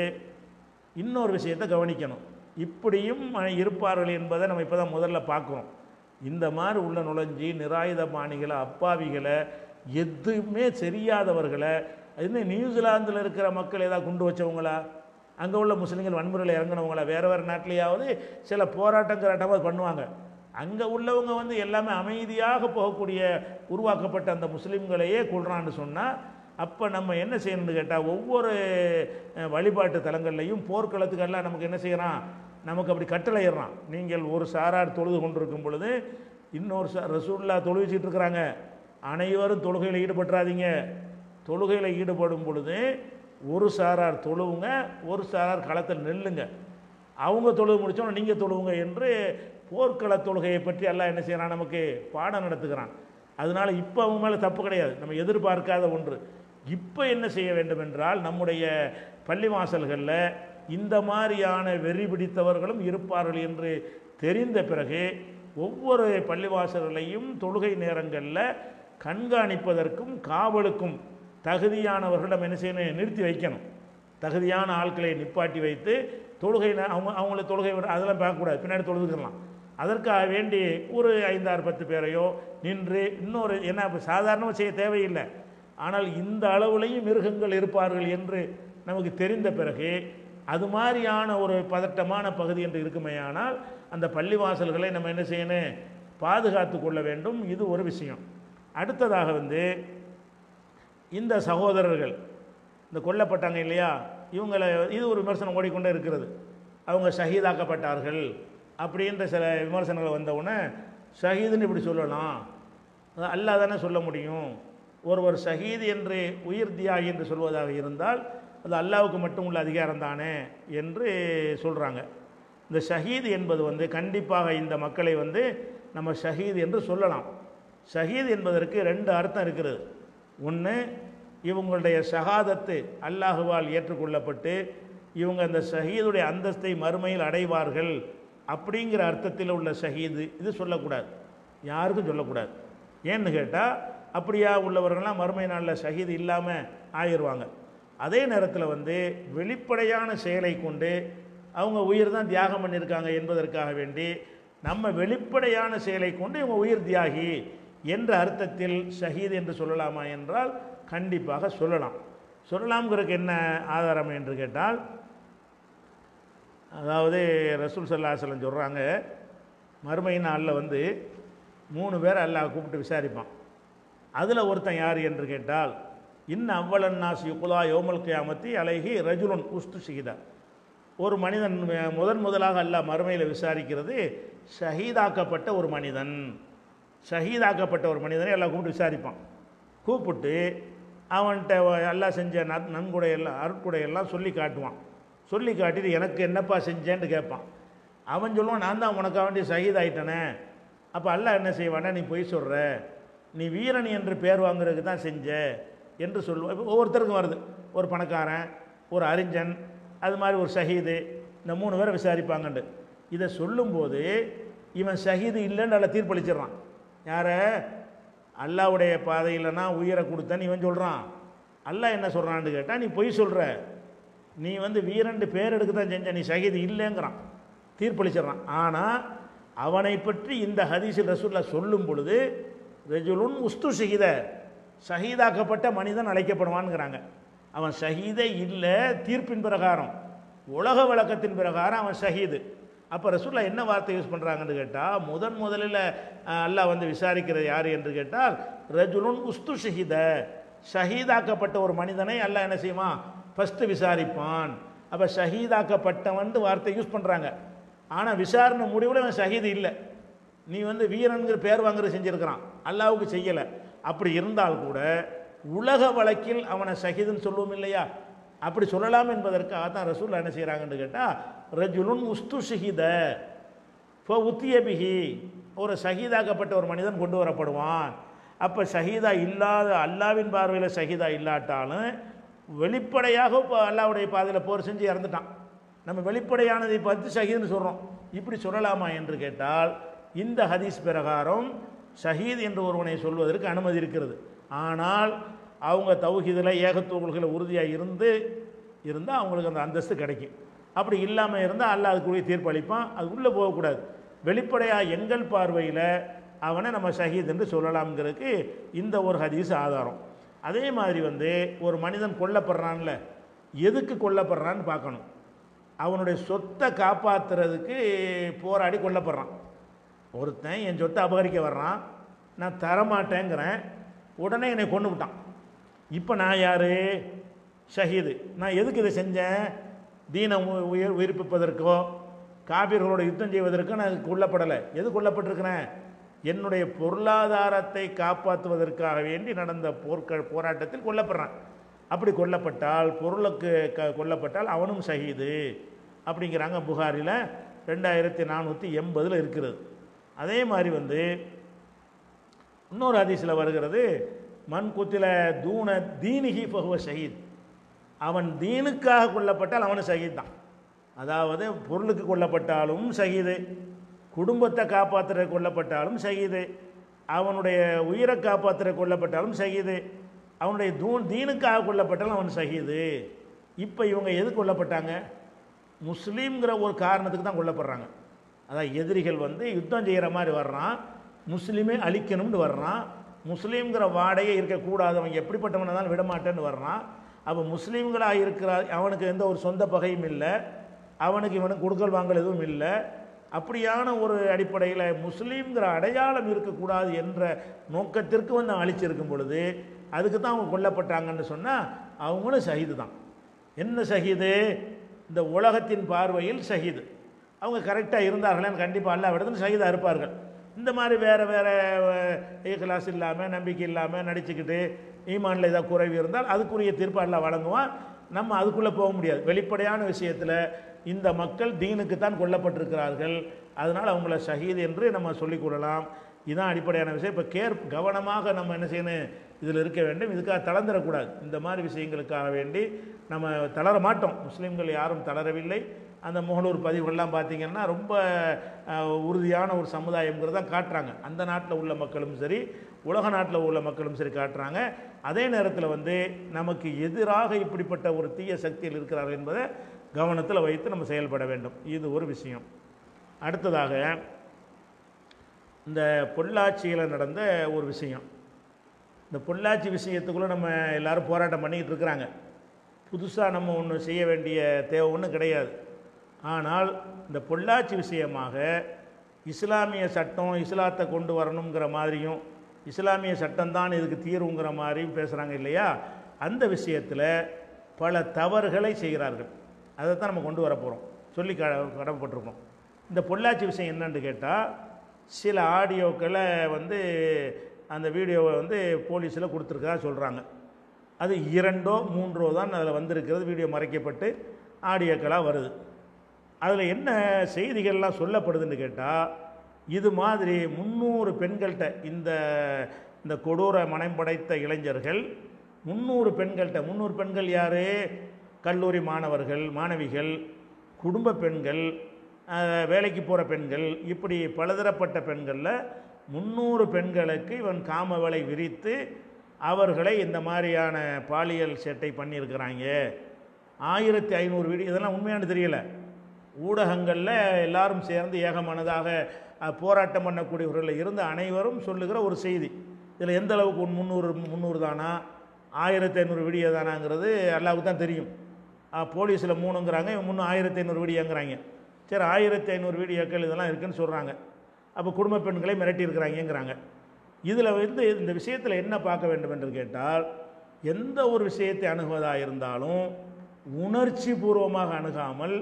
இன்னொரு விஷயத்தை கவனிக்கணும் இப்படியும் இருப்பார்கள் என்பதை நம்ம இப்போ தான் முதல்ல பார்க்குறோம் இந்த மாதிரி உள்ள நுழைஞ்சி நிராயுத பாணிகளை அப்பாவிகளை எதுவுமே தெரியாதவர்களை இன்னும் நியூசிலாந்தில் இருக்கிற மக்கள் ஏதாவது குண்டு வச்சவங்களா அங்கே உள்ள முஸ்லீம்கள் வன்முறையில் இறங்கினவங்களா வேறு வேறு நாட்டிலேயாவது சில போராட்டம் கராட்டமாக பண்ணுவாங்க அங்கே உள்ளவங்க வந்து எல்லாமே அமைதியாக போகக்கூடிய உருவாக்கப்பட்ட அந்த முஸ்லீம்களையே கொள்றான்னு சொன்னால் அப்போ நம்ம என்ன செய்யணும்னு கேட்டால் ஒவ்வொரு அஹ், வழிபாட்டு தலங்கள்லையும் போர்க்களத்துக்கெல்லாம் நமக்கு என்ன செய்கிறான் நமக்கு அப்படி கட்டளையிடுறான் நீங்கள் ஒரு சாரார் தொழுது கொண்டிருக்கும் பொழுது இன்னொரு சா ரசூல்லா தொழுவிச்சிட்டு இருக்கிறாங்க அனைவரும் தொழுகையில் ஈடுபட்டுறாதீங்க தொழுகையில் ஈடுபடும் பொழுது ஒரு சாரார் தொழுவுங்க ஒரு சாரார் களத்தில் நெல்லுங்க அவங்க தொழுது முடிச்சோன்னா நீங்கள் தொழுவுங்க என்று போர்க்கள தொழுகையை பற்றி எல்லாம் என்ன செய்கிறான் நமக்கு பாடம் நடத்துகிறான் அதனால இப்போ அவங்க மேலே தப்பு கிடையாது நம்ம எதிர்பார்க்காத ஒன்று இப்போ என்ன செய்ய வேண்டும் என்றால் நம்முடைய பள்ளிவாசல்களில் இந்த மாதிரியான வெறி பிடித்தவர்களும் இருப்பார்கள் என்று தெரிந்த பிறகு ஒவ்வொரு பள்ளிவாசல்களையும் தொழுகை நேரங்களில் கண்காணிப்பதற்கும் காவலுக்கும் தகுதியானவர்கள் நம்ம என்ன செய்யணும் நிறுத்தி வைக்கணும் தகுதியான ஆட்களை நிப்பாட்டி வைத்து தொழுகை நே- அவங்க அவங்கள தொழுகை விட அதெல்லாம் பார்க்கக்கூடாது பின்னாடி தொழுதுக்கலாம் அதற்காக வேண்டி ஒரு ஐந்தாறு பத்து பேரையோ நின்று இன்னொரு என்ன இப்போ சாதாரணமாக செய்ய தேவையில்லை ஆனால் இந்த அளவுலையும் மிருகங்கள் இருப்பார்கள் என்று நமக்கு தெரிந்த பிறகு அது மாதிரியான ஒரு பதட்டமான பகுதி என்று இருக்குமேயானால் அந்த பள்ளிவாசல்களை நம்ம என்ன செய்யணும் பாதுகாத்து கொள்ள வேண்டும் இது ஒரு விஷயம் அடுத்ததாக வந்து இந்த சகோதரர்கள் இந்த கொல்லப்பட்டாங்க இல்லையா இவங்களை இது ஒரு விமர்சனம் ஓடிக்கொண்டே இருக்கிறது அவங்க ஷஹீதாக்கப்பட்டார்கள் அப்படின்ற சில விமர்சனங்கள் வந்தவுடனே ஷஹீதுன்னு இப்படி சொல்லலாம் அது அல்லாஹ் தானே சொல்ல முடியும் ஒருவர் ஷஹீத் என்று உயிர் தியாகி என்று சொல்வதாக இருந்தால் அது அல்லாவுக்கு மட்டும் உள்ள அதிகாரம் தானே என்று சொல்கிறாங்க இந்த ஷஹீத் என்பது வந்து கண்டிப்பாக இந்த மக்களை வந்து நம்ம ஷஹீத் என்று சொல்லலாம் ஷஹீத் என்பதற்கு ரெண்டு அர்த்தம் இருக்கிறது ஒன்று இவங்களுடைய ஷஹாதத்து அல்லாஹுவால் ஏற்றுக்கொள்ளப்பட்டு இவங்க அந்த ஷஹீதுடைய அந்தஸ்தை மறுமையில் அடைவார்கள் அப்படிங்கிற அர்த்தத்தில் உள்ள ஷஹீது இது சொல்லக்கூடாது யாருக்கும் சொல்லக்கூடாது ஏன்னு கேட்டால் அப்படியா உள்ளவர்கள்லாம் மறுமை நாளில் ஷஹீது இல்லாமல் ஆயிடுவாங்க அதே நேரத்தில் வந்து வெளிப்படையான செயலை கொண்டு அவங்க உயிர் தான் தியாகம் பண்ணியிருக்காங்க என்பதற்காக வேண்டி நம்ம வெளிப்படையான செயலை கொண்டு இவங்க உயிர் தியாகி என்ற அர்த்தத்தில் ஷஹீத் என்று சொல்லலாமா என்றால் கண்டிப்பாக சொல்லலாம் சொல்லலாம்ங்கிறதுக்கு என்ன ஆதாரம் என்று கேட்டால் அதாவது ரசூல் சல்லாஹலம் சொல்கிறாங்க மறுமை நாளில் வந்து மூணு பேர் அல்லாஹ் கூப்பிட்டு விசாரிப்பான் அதில் ஒருத்தன் யார் என்று கேட்டால் இன்ன அவ்வளன்னாஸ் யுகுலா யோமல் கியாமத்தி அலைஹி ரஜுலுன் உஸ்து ஷஹீதா ஒரு மனிதன் அஹ், முதன் முதலாக அல்லாஹ் மறுமையில் விசாரிக்கிறது ஷஹீதாக்கப்பட்ட ஒரு மனிதன் ஷஹீதாக்கப்பட்ட ஒரு மனிதனை எல்லாம் கூப்பிட்டு விசாரிப்பான் கூப்பிட்டு அவன்கிட்ட எல்லாம் செஞ்ச நன் நன்கொடையெல்லாம் அருட்கொடையெல்லாம் சொல்லி காட்டுவான் சொல்லி காட்டிட்டு எனக்கு என்னப்பா செஞ்சேன்னு கேட்பான் அவன் சொல்லுவான் நான் தான் உனக்காக வேண்டி சகித் ஆயிட்டனே அப்போ அல்லாஹ் என்ன செய்வானா நீ பொய் சொல்கிற நீ வீரன் என்று பேர் வாங்குறதுக்கு தான் செஞ்ச என்று சொல்லுவான் இப்போ ஒவ்வொருத்தருக்கும் வருது ஒரு பணக்காரன் ஒரு அறிஞன் அது மாதிரி ஒரு ஷஹீது இந்த மூணு பேரை விசாரிப்பாங்கண்டு இதை சொல்லும்போது இவன் ஷஹீது இல்லைன்னு அதில் தீர்ப்பளிச்சிடுறான் யாரை அல்லாவுடைய பாதையிலனா உயிரை கொடுத்தேன்னு இவன் சொல்கிறான் அல்லாஹ் என்ன சொல்கிறான்னு கேட்டால் நீ பொய் சொல்கிற நீ வந்து வீரண்டு பேர் எடுக்க தான் செஞ்ச நீ ஷஹீது இல்லைங்கிறான் தீர்ப்பளிச்சிடுறான் ஆனால் அவனை பற்றி இந்த ஹதீஸில் ரசூல்லா சொல்லும் பொழுது ரெஜுலுன் உஸ்து ஷஹீத ஷஹீதாக்கப்பட்ட மனிதன் அழைக்கப்படுவான்ங்கிறாங்க அவன் ஷஹீதே இல்லை தீர்ப்பின் பிரகாரம் உலக வழக்கத்தின் பிரகாரம் அவன் ஷஹீது அப்போ ரசூல்லா என்ன வார்த்தை யூஸ் பண்ணுறாங்கன்னு கேட்டால் முதன் முதலில் அஹ், அல்லாஹ் வந்து விசாரிக்கிறது யார் என்று கேட்டால் ரஜுலுன் உஸ்து ஷஹீத ஷஹீதாக்கப்பட்ட ஒரு மனிதனை அல்லாஹ் என்ன செய்வான் ஃபஸ்ட்டு விசாரிப்பான் அப்போ ஷஹீதாக்கப்பட்டவன் வார்த்தை யூஸ் பண்ணுறாங்க ஆனால் விசாரணை முடிவில் அவன் ஷஹீது இல்லை நீ வந்து வீரன்கிற பேர் வாங்குறது செஞ்சுருக்கிறான் அல்லாவுக்கு செய்யலை அப்படி இருந்தால் கூட உலக வழக்கில் அவனை ஷஹீதுன்னு சொல்லுவோம் இல்லையா அப்படி சொல்லலாம் என்பதற்காக தான் ரசூல் என்ன செய்கிறாங்கன்னு கேட்டால் ரஜுலுன் உஸ்து ஷஹீத இப்போ உத்தியபிஹி ஒரு ஷஹீதாக்கப்பட்ட ஒரு மனிதன் கொண்டு வரப்படுவான் அப்போ ஷஹீதா இல்லாத அல்லாவின் பார்வையில் ஷஹீதா இல்லாட்டாலும் வெளிப்படையாக இப்போ அல்லாவுடைய பாதையில் போர் செஞ்சு இறந்துட்டான் நம்ம வெளிப்படையானதை பார்த்து ஷஹீதுன்னு சொல்கிறோம் இப்படி சொல்லலாமா என்று கேட்டால் இந்த ஹதீஸ் பிரகாரம் ஷஹீத் என்று ஒருவனை சொல்வதற்கு அனுமதி இருக்கிறது ஆனால் அவங்க தௌஹீதில் ஏகத்துவங்களை உறுதியாக இருந்து இருந்தால் அவங்களுக்கு அந்த அந்தஸ்து கிடைக்கும் அப்படி இல்லாமல் இருந்தால் அல்லாஹ் அதுக்குரிய தீர்ப்பு அளிப்பான் அது உள்ளே போகக்கூடாது வெளிப்படையாக எங்கள் பார்வையில் அவனை நம்ம ஷஹீத் என்று சொல்லலாம்ங்கிறதுக்கு இந்த ஒரு ஹதீஸ் ஆதாரம் அதே மாதிரி வந்து ஒரு மனிதன் கொல்லப்படுறான்ல எதுக்கு கொல்லப்படுறான்னு பார்க்கணும் அவனுடைய சொத்தை காப்பாற்றுறதுக்கு போராடி கொல்லப்படுறான் ஒருத்தன் என் சொத்தை அபகரிக்க வர்றான் நான் தரமாட்டேங்கிறேன் உடனே என்னை கொண்டு விட்டான் இப்போ நான் யார் ஷஹீது நான் எதுக்கு இதை செஞ்சேன் தீனை உ- உயிர் உயிர்ப்பிப்பதற்கோ காபிர்களோட யுத்தம் செய்வதற்கோ நான் கொல்லப்படலை எது கொல்லப்பட்டிருக்கிறேன் என்னுடைய பொருளாதாரத்தை காப்பாற்றுவதற்காக வேண்டி நடந்த போர்க்க போராட்டத்தில் கொல்லப்படுறான் அப்படி கொல்லப்பட்டால் பொருளுக்கு க கொல்லப்பட்டால் அவனும் ஷஹீது அப்படிங்கிறாங்க புகாரில் ரெண்டாயிரத்தி நானூற்றி எண்பதில் இருக்கிறது அதே மாதிரி வந்து இன்னொரு ஹதீஸில் வருகிறது மண் குத்தில தூண தீனிகி பகுவ ஷஹீத் அவன் தீனுக்காக கொல்லப்பட்டால் அவனு ஷஹீத் தான் அதாவது பொருளுக்கு கொல்லப்பட்டாலும் ஷஹீது குடும்பத்தை காப்பாற்றுற கொல்லப்பட்டாலும் ஷஹீது அவனுடைய உயிரை காப்பாற்றுற கொல்லப்பட்டாலும் ஷஹீது அவனுடைய தூ தீனுக்காக கொல்லப்பட்டாலும் அவன் ஷஹீது இப்போ இவங்க எது கொல்லப்பட்டாங்க முஸ்லீம்ங்கிற ஒரு காரணத்துக்கு தான் கொல்லப்படுறாங்க அதான் எதிரிகள் வந்து யுத்தம் செய்கிற மாதிரி வர்றான் முஸ்லீமே அழிக்கணும்னு வர்றான் முஸ்லீம்ங்கிற வாடையே இருக்கக்கூடாது அவன் எப்படிப்பட்டவனை இருந்தாலும் விடமாட்டேன்னு வர்றான் அப்போ முஸ்லீம்களாக இருக்கிற அவனுக்கு எந்த ஒரு சொந்த பகையும் இல்லை அவனுக்கு இவனுக்கு கொடுக்கல் வாங்கல் எதுவும் இல்லை அப்படியான ஒரு அடிப்படையில் முஸ்லீம்ங்கிற அடையாளம் இருக்கக்கூடாது என்ற நோக்கத்திற்கு வந்து அழிச்சிருக்கும் பொழுது அதுக்கு தான் அவங்க கொல்லப்பட்டாங்கன்னு சொன்னால் அவங்களும் ஷஹீது தான் என்ன ஷஹீது இந்த உலகத்தின் பார்வையில் ஷஹீது அவங்க கரெக்டாக இருந்தார்களேன்னு கண்டிப்பாக அல்லா விடத்தில் ஷஹீதாக இருப்பார்கள் இந்த மாதிரி வேறு வேறு கிளாஸ் இல்லாமல் நம்பிக்கை இல்லாமல் நடிச்சுக்கிட்டு ஈமானில் ஏதாவது குறைவு இருந்தால் அதுக்குரிய தீர்ப்பு அல்லாஹ் வழங்குவான் நம்ம அதுக்குள்ளே போக முடியாது வெளிப்படையான விஷயத்தில் இந்த மக்கள் தீனுக்கு தான் கொல்லப்பட்டிருக்கிறார்கள் அதனால் அவங்கள ஷஹீத் என்று நம்ம சொல்லிக் கொள்ளலாம் இதுதான் அடிப்படையான விஷயம் இப்போ கேர் கவனமாக நம்ம என்ன செய்யணும் இதில் இருக்க வேண்டும் இதுக்காக தளர்ந்துடக்கூடாது இந்த மாதிரி விஷயங்களுக்காக வேண்டி நம்ம தளர மாட்டோம் முஸ்லீம்கள் யாரும் தளரவில்லை அந்த முகலூர் பதிவுகள்லாம் பார்த்தீங்கன்னா ரொம்ப அஹ், உறுதியான ஒரு சமுதாயங்கிறத காட்டுறாங்க அந்த நாட்டில் உள்ள மக்களும் சரி உலக நாட்டில் உள்ள மக்களும் சரி காட்டுறாங்க அதே நேரத்தில் வந்து நமக்கு எதிராக இப்படிப்பட்ட ஒரு தீய சக்தியில் இருக்கிறார்கள் என்பதை கவனத்தில் வைத்து நம்ம செயல்பட வேண்டும் இது ஒரு விஷயம் அடுத்ததாக இந்த பொள்ளாச்சியில் நடந்த ஒரு விஷயம் இந்த பொள்ளாச்சி விஷயத்துக்குள்ளே நம்ம எல்லாரும் போராட்டம் பண்ணிக்கிட்டு இருக்கிறாங்க புதுசாக நம்ம ஒன்று செய்ய வேண்டிய தேவை ஒன்றும் கிடையாது ஆனால் இந்த பொள்ளாச்சி விஷயமாக இஸ்லாமிய சட்டம் இஸ்லாத்தை கொண்டு வரணுங்கிற மாதிரியும் இஸ்லாமிய சட்டம்தான் இதுக்கு தீர்வுங்கிற மாதிரியும் பேசுகிறாங்க இல்லையா அந்த விஷயத்தில் பல தவறுகளை செய்கிறார்கள் அதை தான் நம்ம கொண்டு வர போகிறோம் சொல்லி க கடமைப்பட்டிருக்கோம் இந்த பொள்ளாச்சி விஷயம் என்னன்னு கேட்டால் சில ஆடியோக்களை வந்து அந்த வீடியோவை வந்து போலீஸில் கொடுத்துருக்கதா சொல்கிறாங்க அது இரண்டோ மூன்றோ தான் அதில் வந்திருக்கிறது வீடியோ மறைக்கப்பட்டு ஆடியோக்களாக வருது அதில் என்ன செய்திகள்லாம் சொல்லப்படுதுன்னு கேட்டால் இது மாதிரி முந்நூறு பெண்கள்கிட்ட இந்த இந்த கொடூர மனம் படைத்த இளைஞர்கள் முந்நூறு பெண்கள்கிட்ட முந்நூறு பெண்கள் யார் கல்லூரி மாணவர்கள் மாணவிகள் குடும்ப பெண்கள் அஹ், வேலைக்கு போகிற பெண்கள் இப்படி பலதரப்பட்ட பெண்களில் முந்நூறு பெண்களுக்கு இவன் காம வலை விரித்து அவர்களை இந்த மாதிரியான பாலியல் சேட்டை பண்ணியிருக்கிறாங்க ஆயிரத்தி ஐநூறு வீடு இதெல்லாம் உண்மையானு தெரியல ஊடகங்களில் எல்லாரும் சேர்ந்து ஏகமனதாக அஹ், போராட்டம் பண்ணக்கூடியவர்கள் இருந்த அனைவரும் சொல்லுகிற ஒரு செய்தி இதில் எந்த அளவுக்கு உன் முந்நூறு முந்நூறு தானா ஆயிரத்தி ஐநூறு வீடியோ தானாங்கிறது அல்லாவுக்கு தான் தெரியும் போலீஸில் மூணுங்கிறாங்க இவன் முன்னூறு ஆயிரத்தி ஐநூறு வீடியோங்கிறாங்க சரி ஆயிரத்தி ஐநூறு வீடியோக்கள் இதெல்லாம் இருக்குன்னு சொல்கிறாங்க அப்போ குடும்ப பெண்களை மிரட்டி இருக்கிறாங்கங்கிறாங்க இதில் வந்து இந்த விஷயத்தில் என்ன பார்க்க வேண்டும் என்று கேட்டால் எந்த ஒரு விஷயத்தை அணுகுவதாக இருந்தாலும் உணர்ச்சி பூர்வமாக அணுகாமல்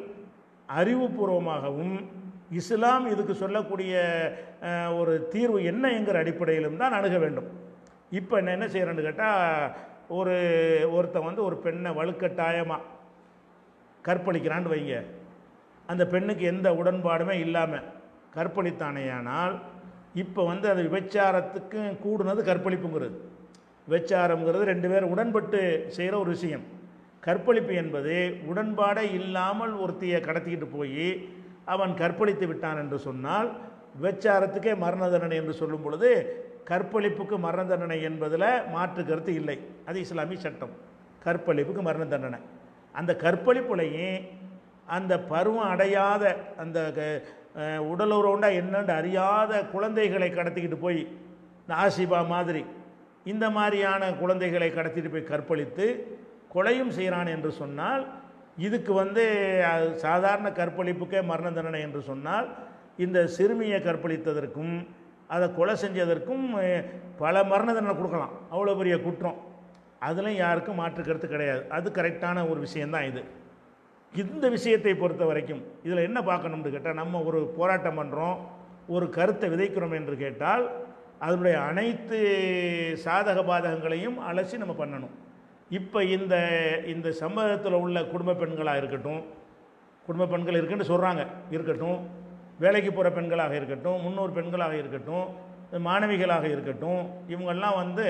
அறிவுபூர்வமாகவும் இஸ்லாம் இதுக்கு சொல்லக்கூடிய அஹ், ஒரு தீர்வு என்ன என்கிற அடிப்படையிலும் தான் அணுக வேண்டும் இப்போ நான் என்ன செய்கிறேன்னு கேட்டால் ஒரு ஒருத்தன் வந்து ஒரு பெண்ணை வலுக்கட்டாயமாக கற்பழிக்கிறான்னு வைங்க அந்த பெண்ணுக்கு எந்த உடன்பாடுமே இல்லாமல் கற்பழித்தானேயானால் இப்போ வந்து அது விபச்சாரத்துக்கு கூடுனது கற்பழிப்புங்கிறது விபச்சாரம்ங்கிறது ரெண்டு பேர் உடன்பட்டு செய்கிற ஒரு விஷயம் கற்பழிப்பு என்பது உடன்பாடே இல்லாமல் ஒருத்தியை கடத்திக்கிட்டு போய் அவன் கற்பழித்து விட்டான் என்று சொன்னால் விபச்சாரத்துக்கே மரண தண்டனை என்று சொல்லும் பொழுது கற்பழிப்புக்கு மரண தண்டனை என்பதில் மாற்று கருத்து இல்லை அது இஸ்லாமிய சட்டம் கற்பழிப்புக்கு மரண தண்டனை அந்த கற்பழிப்புலையும் அந்த பருவம் அடையாத அந்த க- அஹ், உடலுறவுண்டா என்னன்னு அறியாத குழந்தைகளை கடத்திக்கிட்டு போய் இந்த ஆசிபா மாதிரி இந்த மாதிரியான குழந்தைகளை கடத்திட்டு போய் கற்பழித்து கொலையும் செய்கிறான் என்று சொன்னால் இதுக்கு வந்து அஹ், சாதாரண கற்பழிப்புக்கே மரண தண்டனை என்று சொன்னால் இந்த சிறுமியை கற்பழித்ததற்கும் அதை கொலை செஞ்சதற்கும் அஹ், பல மரண தண்டனை கொடுக்கலாம் அவ்வளோ பெரிய குற்றம் அதுலேயும் யாருக்கும் மாற்று கருத்து கிடையாது அது கரெக்டான ஒரு விஷயந்தான் இது இந்த விஷயத்தை பொறுத்த வரைக்கும் இதில் என்ன பார்க்கணும்னு கேட்டால் நம்ம ஒரு போராட்டம் பண்ணுறோம் ஒரு கருத்தை விதைக்கிறோம் என்று கேட்டால் அதனுடைய அனைத்து சாதக பாதகங்களையும் அலசி நம்ம பண்ணணும் இப்போ இந்த இந்த சமூகத்தில் உள்ள குடும்ப பெண்களாக இருக்கட்டும் குடும்ப பெண்கள் இருக்குன்னு சொல்கிறாங்க இருக்கட்டும் வேலைக்கு போகிற பெண்களாக இருக்கட்டும் முன்னோர் பெண்களாக இருக்கட்டும் மாணவிகளாக இருக்கட்டும் இவங்கெல்லாம் வந்து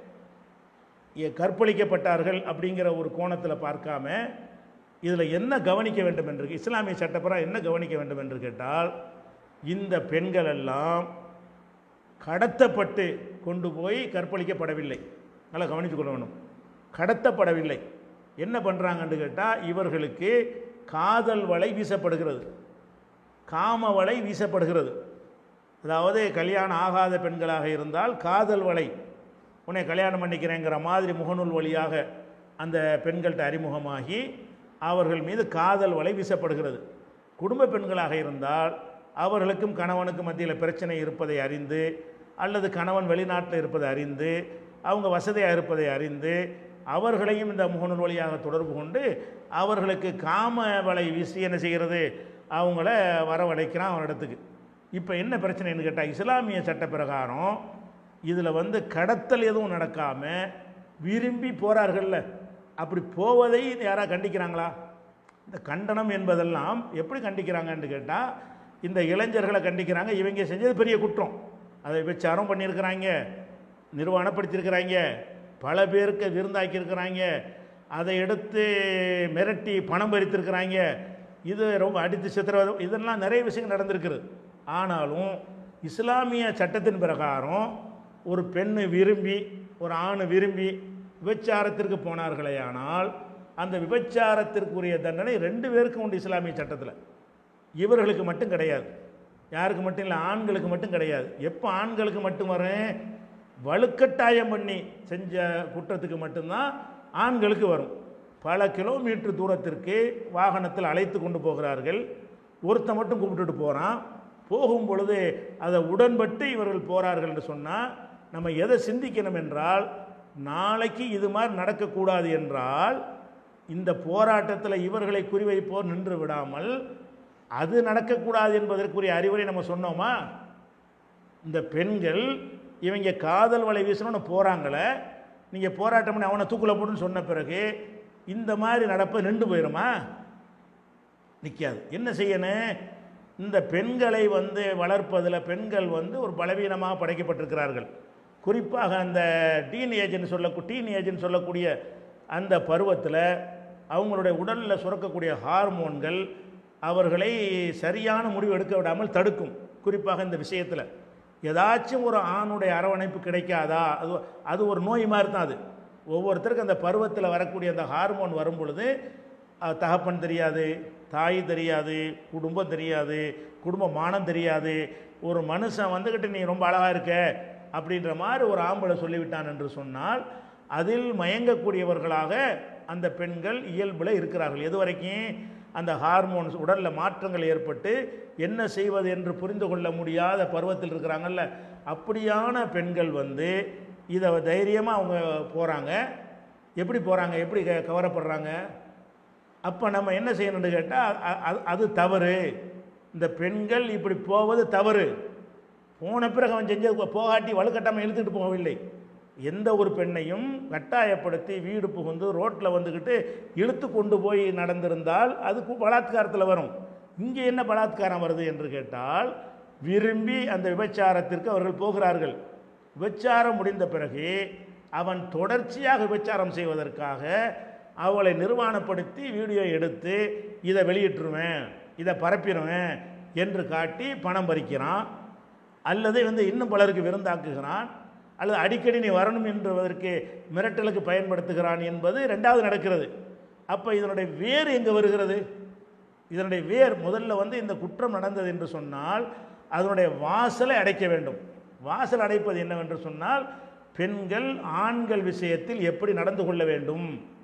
எ- கற்பழிக்கப்பட்டார்கள் அப்படிங்கிற ஒரு கோணத்தில் பார்க்காம இதில் என்ன கவனிக்க வேண்டும் என்று இஸ்லாமிய சட்டப்பரம் என்ன கவனிக்க வேண்டும் என்று கேட்டால் இந்த பெண்கள் எல்லாம் கடத்தப்பட்டு கொண்டு போய் கற்பழிக்கப்படவில்லை நல்லா கவனித்துக் கொள்ள வேணும் கடத்தப்படவில்லை என்ன பண்ணுறாங்கன்னு கேட்டால் இவர்களுக்கு காதல் வலை வீசப்படுகிறது காம வலை வீசப்படுகிறது அதாவது கல்யாணம் ஆகாத பெண்களாக இருந்தால் காதல் வலை உன்னை கல்யாணம் பண்ணிக்கிறேங்கிற மாதிரி முகநூல் வழியாக அந்த பெண்கள்கிட்ட அறிமுகமாகி அவர்கள் மீது காதல் வலை வீசப்படுகிறது குடும்ப பெண்களாக இருந்தால் அவர்களுக்கும் கணவனுக்கும் மத்தியில் பிரச்சனை இருப்பதை அறிந்து அல்லது கணவன் வெளிநாட்டில் இருப்பதை அறிந்து அவங்க வசதியாக இருப்பதை அறிந்து அவர்களையும் இந்த முகநூல் வழியாக தொடர்பு கொண்டு அவர்களுக்கு காம வலை வீசி என்ன செய்கிறது அவங்கள வரவழைக்கிறான் அவரிடத்துக்கு இப்போ என்ன பிரச்சனைன்னு கேட்டால் இஸ்லாமிய சட்ட பிரகாரம் இதில் வந்து கடத்தல் எதுவும் நடக்காமல் விரும்பி போகிறார்கள்ல அப்படி போவதை யாராவது கண்டிக்கிறாங்களா இந்த கண்டனம் என்பதெல்லாம் எப்படி கண்டிக்கிறாங்கன்னு கேட்டால் இந்த இளைஞர்களை கண்டிக்கிறாங்க இவங்க செஞ்சது பெரிய குற்றம் அதை விபச்சாரம் பண்ணியிருக்கிறாங்க நிர்வாணப்படுத்தியிருக்கிறாங்க பல பேருக்கு விருந்தாக்கியிருக்கிறாங்க அதை எடுத்து மிரட்டி பணம் பறித்திருக்கிறாங்க இது ரொம்ப அடித்து சித்திரவதை இதெல்லாம் நிறைய விஷயங்கள் நடந்திருக்குது ஆனாலும் இஸ்லாமிய சட்டத்தின் பிரகாரம் ஒரு பெண்ணு விரும்பி ஒரு ஆண் விரும்பி விபச்சாரத்திற்கு போனார்களேயானால் அந்த விபச்சாரத்திற்குரிய தண்டனை ரெண்டு பேருக்கும் உண்டு இஸ்லாமிய சட்டத்தில் இவர்களுக்கு மட்டும் கிடையாது யாருக்கு மட்டும் இல்லை ஆண்களுக்கு மட்டும் கிடையாது எப்போ ஆண்களுக்கு மட்டும் வரும் வலுக்கட்டாயம் பண்ணி செஞ்ச குற்றத்துக்கு மட்டும்தான் ஆண்களுக்கு வரும் பல கிலோமீட்டர் தூரத்திற்கு வாகனத்தில் அழைத்து கொண்டு போகிறார்கள் ஒருத்த மட்டும் கூப்பிட்டுட்டு போகிறான் போகும் பொழுது அதை உடன்பட்டு இவர்கள் போகிறார்கள் என்று சொன்னால் நம்ம எதை சிந்திக்கணும் என்றால் நாளைக்கு இது மாதிரி நடக்கக்கூடாது என்றால் இந்த போராட்டத்தில் இவர்களை குறிவைப்போர் நின்று விடாமல் அது நடக்கக்கூடாது என்பதற்குரிய அறிவுரை நம்ம சொன்னோமா இந்த பெண்கள் இவங்க காதல் வலை வீசணும்னு போகிறாங்களே நீங்கள் போராட்டம் பண்ணி அவனை தூக்குல போடுன்னு சொன்ன பிறகு இந்த மாதிரி நடப்ப நின்று போயிடுமா நிற்காது என்ன செய்யணும் இந்த பெண்களை வந்து வளர்ப்பதில் பெண்கள் வந்து ஒரு பலவீனமாக படைக்கப்பட்டிருக்கிறார்கள் குறிப்பாக அந்த டீன் ஏஜ்னு சொல்ல டீன் ஏஜ்னு சொல்லக்கூடிய அந்த பருவத்தில் அவங்களுடைய உடலில் சுரக்கக்கூடிய ஹார்மோன்கள் அவர்களை சரியான முடிவு எடுக்க விடாமல் தடுக்கும் குறிப்பாக இந்த விஷயத்தில் ஏதாச்சும் ஒரு ஆணுடைய அரவணைப்பு கிடைக்காதா அது அது ஒரு நோய் மாதிரி தான் அது ஒவ்வொருத்தருக்கும் அந்த பருவத்தில் வரக்கூடிய அந்த ஹார்மோன் வரும் பொழுது அஹ், தகப்பன் தெரியாது தாய் தெரியாது குடும்பம் தெரியாது குடும்ப மானம் தெரியாது ஒரு மனுஷன் வந்துக்கிட்டு நீ ரொம்ப அழகாக இருக்க அப்படின்ற மாதிரி ஒரு ஆம்பளை சொல்லிவிட்டான் என்று சொன்னால் அதில் மயங்கக்கூடியவர்களாக அந்த பெண்கள் இயல்பில் இருக்கிறார்கள் எது வரைக்கும் அந்த ஹார்மோன்ஸ் உடலில் மாற்றங்கள் ஏற்பட்டு என்ன செய்வது என்று புரிந்து கொள்ள முடியாத பருவத்தில் இருக்கிறாங்கல்ல அப்படியான பெண்கள் வந்து இதை தைரியமாக அவங்க போகிறாங்க எப்படி போகிறாங்க எப்படி க- கவரப்படுறாங்க அப்போ நம்ம என்ன செய்யணும்னு கேட்டால் அது தவறு இந்த பெண்கள் இப்படி போவது தவறு போன பிறகு அவன் செஞ்சது போகாட்டி வலுக்கட்டாமல் இழுத்துட்டு போகவில்லை எந்த ஒரு பெண்ணையும் கட்டாயப்படுத்தி வீடு புகுந்து ரோட்டில் வந்துக்கிட்டு இழுத்து கொண்டு போய் நடந்திருந்தால் அது கு- பலாத்காரத்தில் வரும் இங்கே என்ன பலாத்காரம் வருது என்று கேட்டால் விரும்பி அந்த விபச்சாரத்திற்கு அவர்கள் போகிறார்கள் விபச்சாரம் முடிந்த பிறகு அவன் தொடர்ச்சியாக விபச்சாரம் செய்வதற்காக அவளை நிர்வாணப்படுத்தி வீடியோ எடுத்து இதை வெளியிட்டுருவேன் இதை பரப்பிடுவேன் என்று காட்டி பணம் பறிக்கிறான் அல்லது வந்து இன்னும் பலருக்கு விருந்தாக்குகிறான் அல்லது அடிக்கடி நீ வரணும் என்பதற்கு மிரட்டலுக்கு பயன்படுத்துகிறான் என்பது ரெண்டாவது நடக்கிறது அப்போ இதனுடைய வேர் எங்கே வருகிறது இதனுடைய வேர் முதல்ல வந்து இந்த குற்றம் நடந்தது என்று சொன்னால் அதனுடைய வாசலை அடைக்க வேண்டும் வாசல் அடைப்பது என்னவென்று சொன்னால் பெண்கள் ஆண்கள் விஷயத்தில் எப்படி நடந்து கொள்ள வேண்டும்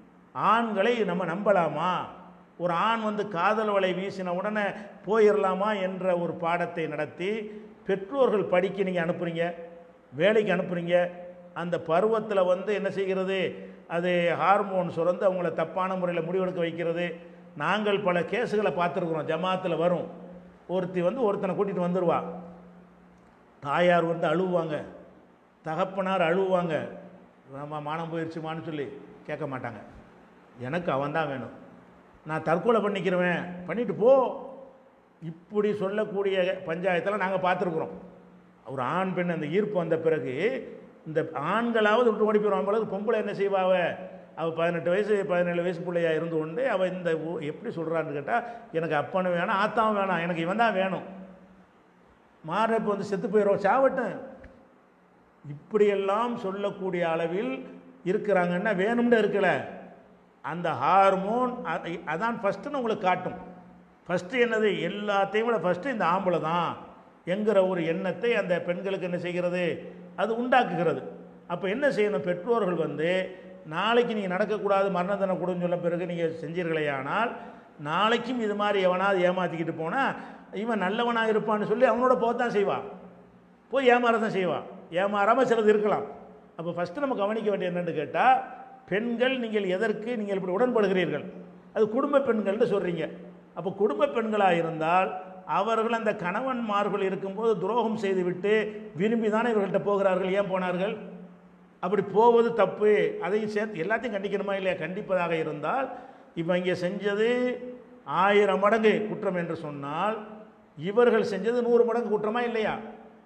ஆண்களை நம்ம நம்பலாமா ஒரு ஆண் வந்து காதல் வலை வீசின உடனே போயிடலாமா என்ற ஒரு பாடத்தை நடத்தி பெற்றோர்கள் படிக்க நீங்கள் அனுப்புறீங்க வேலைக்கு அனுப்புறீங்க அந்த பருவத்தில் வந்து என்ன செய்கிறது அது ஹார்மோன் சுரந்து அவங்கள தப்பான முறையில் முடிவெடுக்க வைக்கிறது நாங்கள் பல கேஸுகளை பார்த்துருக்குறோம் ஜமாத்தில் வரும் ஒருத்தி வந்து ஒருத்தனை கூட்டிகிட்டு வந்துடுவா தாயார் வந்து அழுவாங்க தகப்பனார் அழுவாங்க நம்ம மானம் போயிடுச்சுமான்னு சொல்லி கேட்க மாட்டாங்க எனக்கு அவன் தான் வேணும் நான் தற்கொலை பண்ணிக்கிறவேன் பண்ணிட்டு போ இப்படி சொல்லக்கூடிய பஞ்சாயத்தில் நாங்கள் பார்த்துருக்குறோம் ஒரு ஆண் பெண் அந்த ஈர்ப்பு வந்த பிறகு இந்த ஆண்களாவது விட்டு ஓடி போயிடுவான் பிறகு பொம்பளை என்ன செய்வாவ அவள் பதினெட்டு வயசு பதினேழு வயசு பிள்ளையா இருந்து கொண்டு அவள் இந்த ஊ- எப்படி சொல்கிறான்னு கேட்டால் எனக்கு அப்பனும் வேணாம் ஆத்தாவும் வேணாம் எனக்கு இவன் தான் வேணும் மாரப்பு வந்து செத்து போயிடும் சாவட்டும் இப்படியெல்லாம் சொல்லக்கூடிய அளவில் இருக்கிறாங்கன்னா வேணும்னு இருக்கல அந்த ஹார்மோன் அ- அதான் ஃபஸ்ட்டுன்னு உங்களுக்கு காட்டும் ஃபஸ்ட்டு என்னது எல்லாத்தையும் விட ஃபஸ்ட்டு இந்த ஆம்பளை தான் என்கிற ஒரு எண்ணத்தை அந்த பெண்களுக்கு என்ன செய்கிறது அது உண்டாக்குகிறது அப்போ என்ன செய்யணும் பெற்றோர்கள் வந்து நாளைக்கு நீங்கள் நடக்கக்கூடாது மரண தண்டனை கொடுன்னு சொல்ல பிறகு நீங்கள் செஞ்சீர்களேயானால் நாளைக்கும் இது மாதிரி எவனாவது ஏமாற்றிக்கிட்டு போனால் இவன் நல்லவனாக இருப்பான்னு சொல்லி அவனோட போகத்தான் செய்வான் போய் ஏமாற தான் செய்வான் ஏமாறாமல் சிலது இருக்கலாம் அப்போ ஃபஸ்ட்டு நம்ம கவனிக்க வேண்டியது என்னன்னு கேட்டால் பெண்கள் நீங்கள் எதற்கு நீங்கள் இப்படி உடன்படுகிறீர்கள் அது குடும்ப பெண்கள்னு சொல்கிறீங்க அப்போ குடும்ப பெண்களாக இருந்தால் அவர்கள் அந்த கணவன்மார்கள் இருக்கும்போது துரோகம் செய்துவிட்டு விரும்பி தானே இவர்கள்ட்ட போகிறார்கள் ஏன் போனார்கள் அப்படி போவது தப்பு அதையும் சேர்த்து எல்லாத்தையும் கண்டிக்கணுமா இல்லையா கண்டிப்பதாக இருந்தால் இப்போ இங்கே செஞ்சது ஆயிரம் மடங்கு குற்றம் என்று சொன்னால் இவர்கள் செஞ்சது நூறு மடங்கு குற்றமா இல்லையா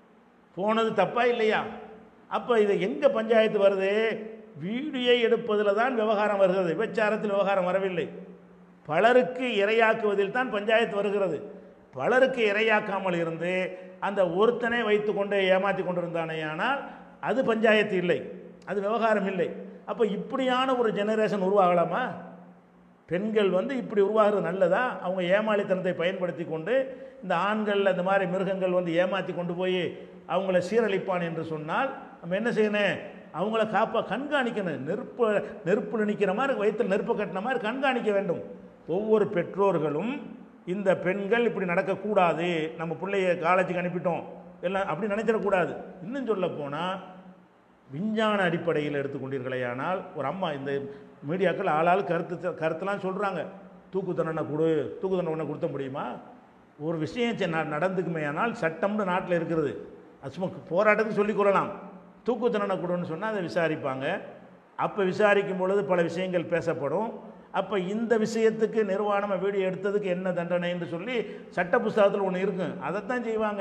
போனது தப்பா இல்லையா அப்போ இது எங்கே பஞ்சாயத்து வருது வீடியோ எடுப்பதில் தான் விவகாரம் வருகிறது விபச்சாரத்தில் விவகாரம் வரவில்லை பலருக்கு இரையாக்குவதில் தான் பஞ்சாயத்து வருகிறது பலருக்கு இரையாக்காமல் இருந்து அந்த ஒருத்தனை வைத்துக்கொண்டு ஏமாற்றி கொண்டிருந்தானேயானால் அது பஞ்சாயத்து இல்லை அது விவகாரம் இல்லை அப்போ இப்படியான ஒரு ஜெனரேஷன் உருவாகலாமா பெண்கள் வந்து இப்படி உருவாகிறது நல்லதா அவங்க ஏமாளித்தனத்தை பயன்படுத்தி கொண்டு இந்த ஆண்கள் அந்த மாதிரி மிருகங்கள் வந்து ஏமாற்றி கொண்டு போய் அவங்கள சீரழிப்பான் என்று சொன்னால் நம்ம என்ன செய்யணும் அவங்கள காப்பா கண்காணிக்கணும் நெருப்பு நெருப்பில் நிற்கிற மாதிரி வயிற்றில் நெருப்பு கட்டின மாதிரி கண்காணிக்க வேண்டும் ஒவ்வொரு பெற்றோர்களும் இந்த பெண்கள் இப்படி நடக்கக்கூடாது நம்ம பிள்ளைய காலேஜுக்கு அனுப்பிட்டோம் எல்லாம் அப்படி நினைச்சிடக்கூடாது இன்னும் சொல்ல போனால் விஞ்ஞான அடிப்படையில் எடுத்துக்கொண்டீர்களேயானால் ஒரு அம்மா இந்த மீடியாக்கள் ஆளாள் கருத்து கருத்தெல்லாம் சொல்கிறாங்க தூக்கு தண்டனை கொடு தூக்கு தண்டனை கொடுத்த முடியுமா ஒரு விஷயம் செ- ந- நடந்துக்குமே ஆனால் சட்டம்னு நாட்டில் இருக்கிறது அது சும்மா போராட்டத்துக்கு சொல்லிக் கொள்ளலாம் தூக்கு தண்டனை கொடுன்னு சொன்னால் அதை விசாரிப்பாங்க அப்போ விசாரிக்கும் பொழுது பல விஷயங்கள் பேசப்படும் அப்போ இந்த விஷயத்துக்கு நிர்வாணமாக வீடியோ எடுத்ததுக்கு என்ன தண்டனைன்னு சொல்லி சட்ட புஸ்தகத்தில் ஒன்று இருக்கும் அதைத்தான் செய்வாங்க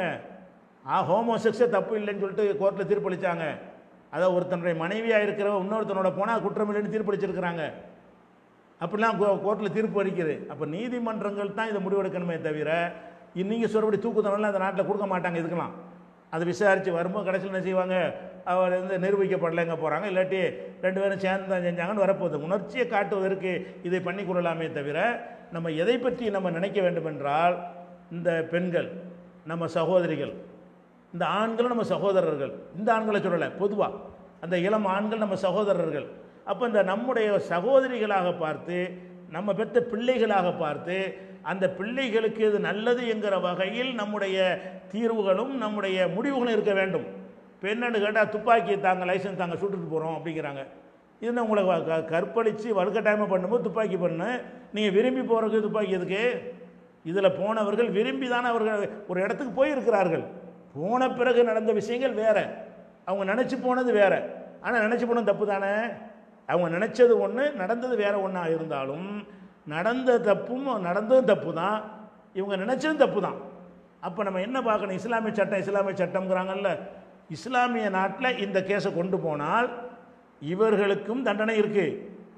ஆ ஹோமோசெக்ஸே தப்பு இல்லைன்னு சொல்லிட்டு கோர்ட்டில் தீர்ப்பளித்தாங்க அதை ஒருத்தனுடைய மனைவியாக இருக்கிறவ இன்னொருத்தனோட போனால் குற்றம் இல்லைன்னு தீர்ப்பளிச்சிருக்கிறாங்க அப்படிலாம் கோர்ட்டில் தீர்ப்பு அளிக்குது அப்போ நீதிமன்றங்கள் தான் இதை முடிவெடுக்கணுமே தவிர நீங்கள் சொல்றபடி தூக்கு தண்டனை அந்த நாட்டில் கொடுக்க மாட்டாங்க இதுக்கெல்லாம் அதை விசாரித்து வரும்போது கடைசியில் என்ன செய்வாங்க அவர் வந்து நிரூபிக்கப்படலைங்க போகிறாங்க இல்லாட்டி ரெண்டு பேரும் சேர்ந்து தான் செஞ்சாங்கன்னு வரப்போகுது உணர்ச்சியை காட்டுவதற்கு இதை பண்ணிக்கொள்ளலாமே தவிர நம்ம எதை பற்றி நம்ம நினைக்க வேண்டும் என்றால் இந்த பெண்கள் நம்ம சகோதரிகள் இந்த ஆண்களும் நம்ம சகோதரர்கள் இந்த ஆண்களை சொல்லலை பொதுவாக அந்த இளம் ஆண்கள் நம்ம சகோதரர்கள் அப்போ இந்த நம்முடைய சகோதரிகளாக பார்த்து நம்ம பெற்ற பிள்ளைகளாக பார்த்து அந்த பிள்ளைகளுக்கு இது நல்லது என்கிற வகையில் நம்முடைய தீர்வுகளும் நம்முடைய முடிவுகளும் இருக்க வேண்டும் இப்போ என்னன்னு கேட்டால் துப்பாக்கி தாங்க லைசன்ஸ் தாங்க சுட்டுட்டு போகிறோம் அப்படிங்கிறாங்க இது உங்களை வ- க- கற்பழித்து வலுக்கட்டாயமாக பண்ணும்போது துப்பாக்கி பண்ணு நீங்கள் விரும்பி போகிறதுக்கு துப்பாக்கி எதுக்கு இதில் போனவர்கள் விரும்பி தானே அவர்கள் ஒரு இடத்துக்கு போயிருக்கிறார்கள் போன பிறகு நடந்த விஷயங்கள் வேற அவங்க நினச்சி போனது வேற ஆனால் நினச்சி போனது தப்பு தானே அவங்க நினச்சது ஒன்று நடந்தது வேற ஒன்றா இருந்தாலும் நடந்த தப்பும் நடந்ததும் தப்பு தான் இவங்க நினச்சதும் தப்பு தான் அப்போ நம்ம என்ன பார்க்கணும் இஸ்லாமிய சட்டம் இஸ்லாமிய சட்டம்ங்கிறாங்கல்ல இஸ்லாமிய நாட்டில் இந்த கேஸை கொண்டு போனால் இவர்களுக்கும் தண்டனை இருக்குது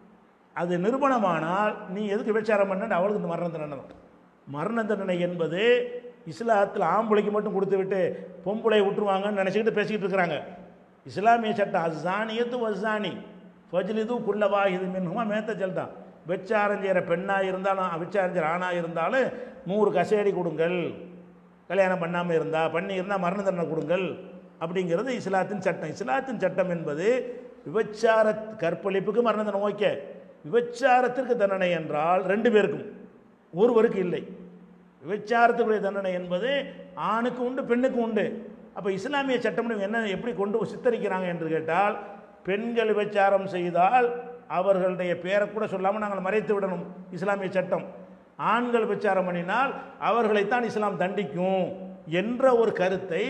அது நிரூபணமானால் நீ எதுக்கு விபச்சாரம் பண்ண அவளுக்கு இந்த மரண தண்டனை தான் மரண தண்டனை என்பது இஸ்லாத்தில் ஆம்பளைக்கு மட்டும் கொடுத்து விட்டு பொம்பளை விட்டுருவாங்கன்னு நினச்சிக்கிட்டு பேசிக்கிட்டு இருக்கிறாங்க இஸ்லாமிய சட்டம் அசானியத்து வசானி ஃபஜ்லிது குல்லவா இது மின்ஹுமா மேத்த ஜல்தான் விச்சாரம் செய்கிற பெண்ணாக இருந்தாலும் விச்சாரம் செய்கிற ஆணாக இருந்தாலும் நூறு கசேடி கொடுங்கள் கல்யாணம் பண்ணாமல் இருந்தால் பண்ணி இருந்தால் மரண தண்டனை கொடுங்கள் அப்படிங்கிறது இஸ்லாத்தின் சட்டம் இஸ்லாத்தின் சட்டம் என்பது விபச்சார கற்பழிப்புக்கு மரண தண்டனை ஓகே விபச்சாரத்திற்கு தண்டனை என்றால் ரெண்டு பேருக்கும் ஒருவருக்கு இல்லை விபச்சாரத்துக்குரிய தண்டனை என்பது ஆணுக்கு உண்டு பெண்ணுக்கு உண்டு அப்போ இஸ்லாமிய சட்டம் என்ன எப்படி கொண்டு சித்தரிக்கிறாங்க என்று கேட்டால் பெண்கள் விபச்சாரம் செய்தால் அவர்களுடைய பேரை கூட சொல்லாமல் நாங்கள் மறைத்து விடணும் இஸ்லாமிய சட்டம் ஆண்கள் விபச்சாரம் பண்ணினால் அவர்களைத்தான் இஸ்லாம் தண்டிக்கும் என்ற ஒரு கருத்தை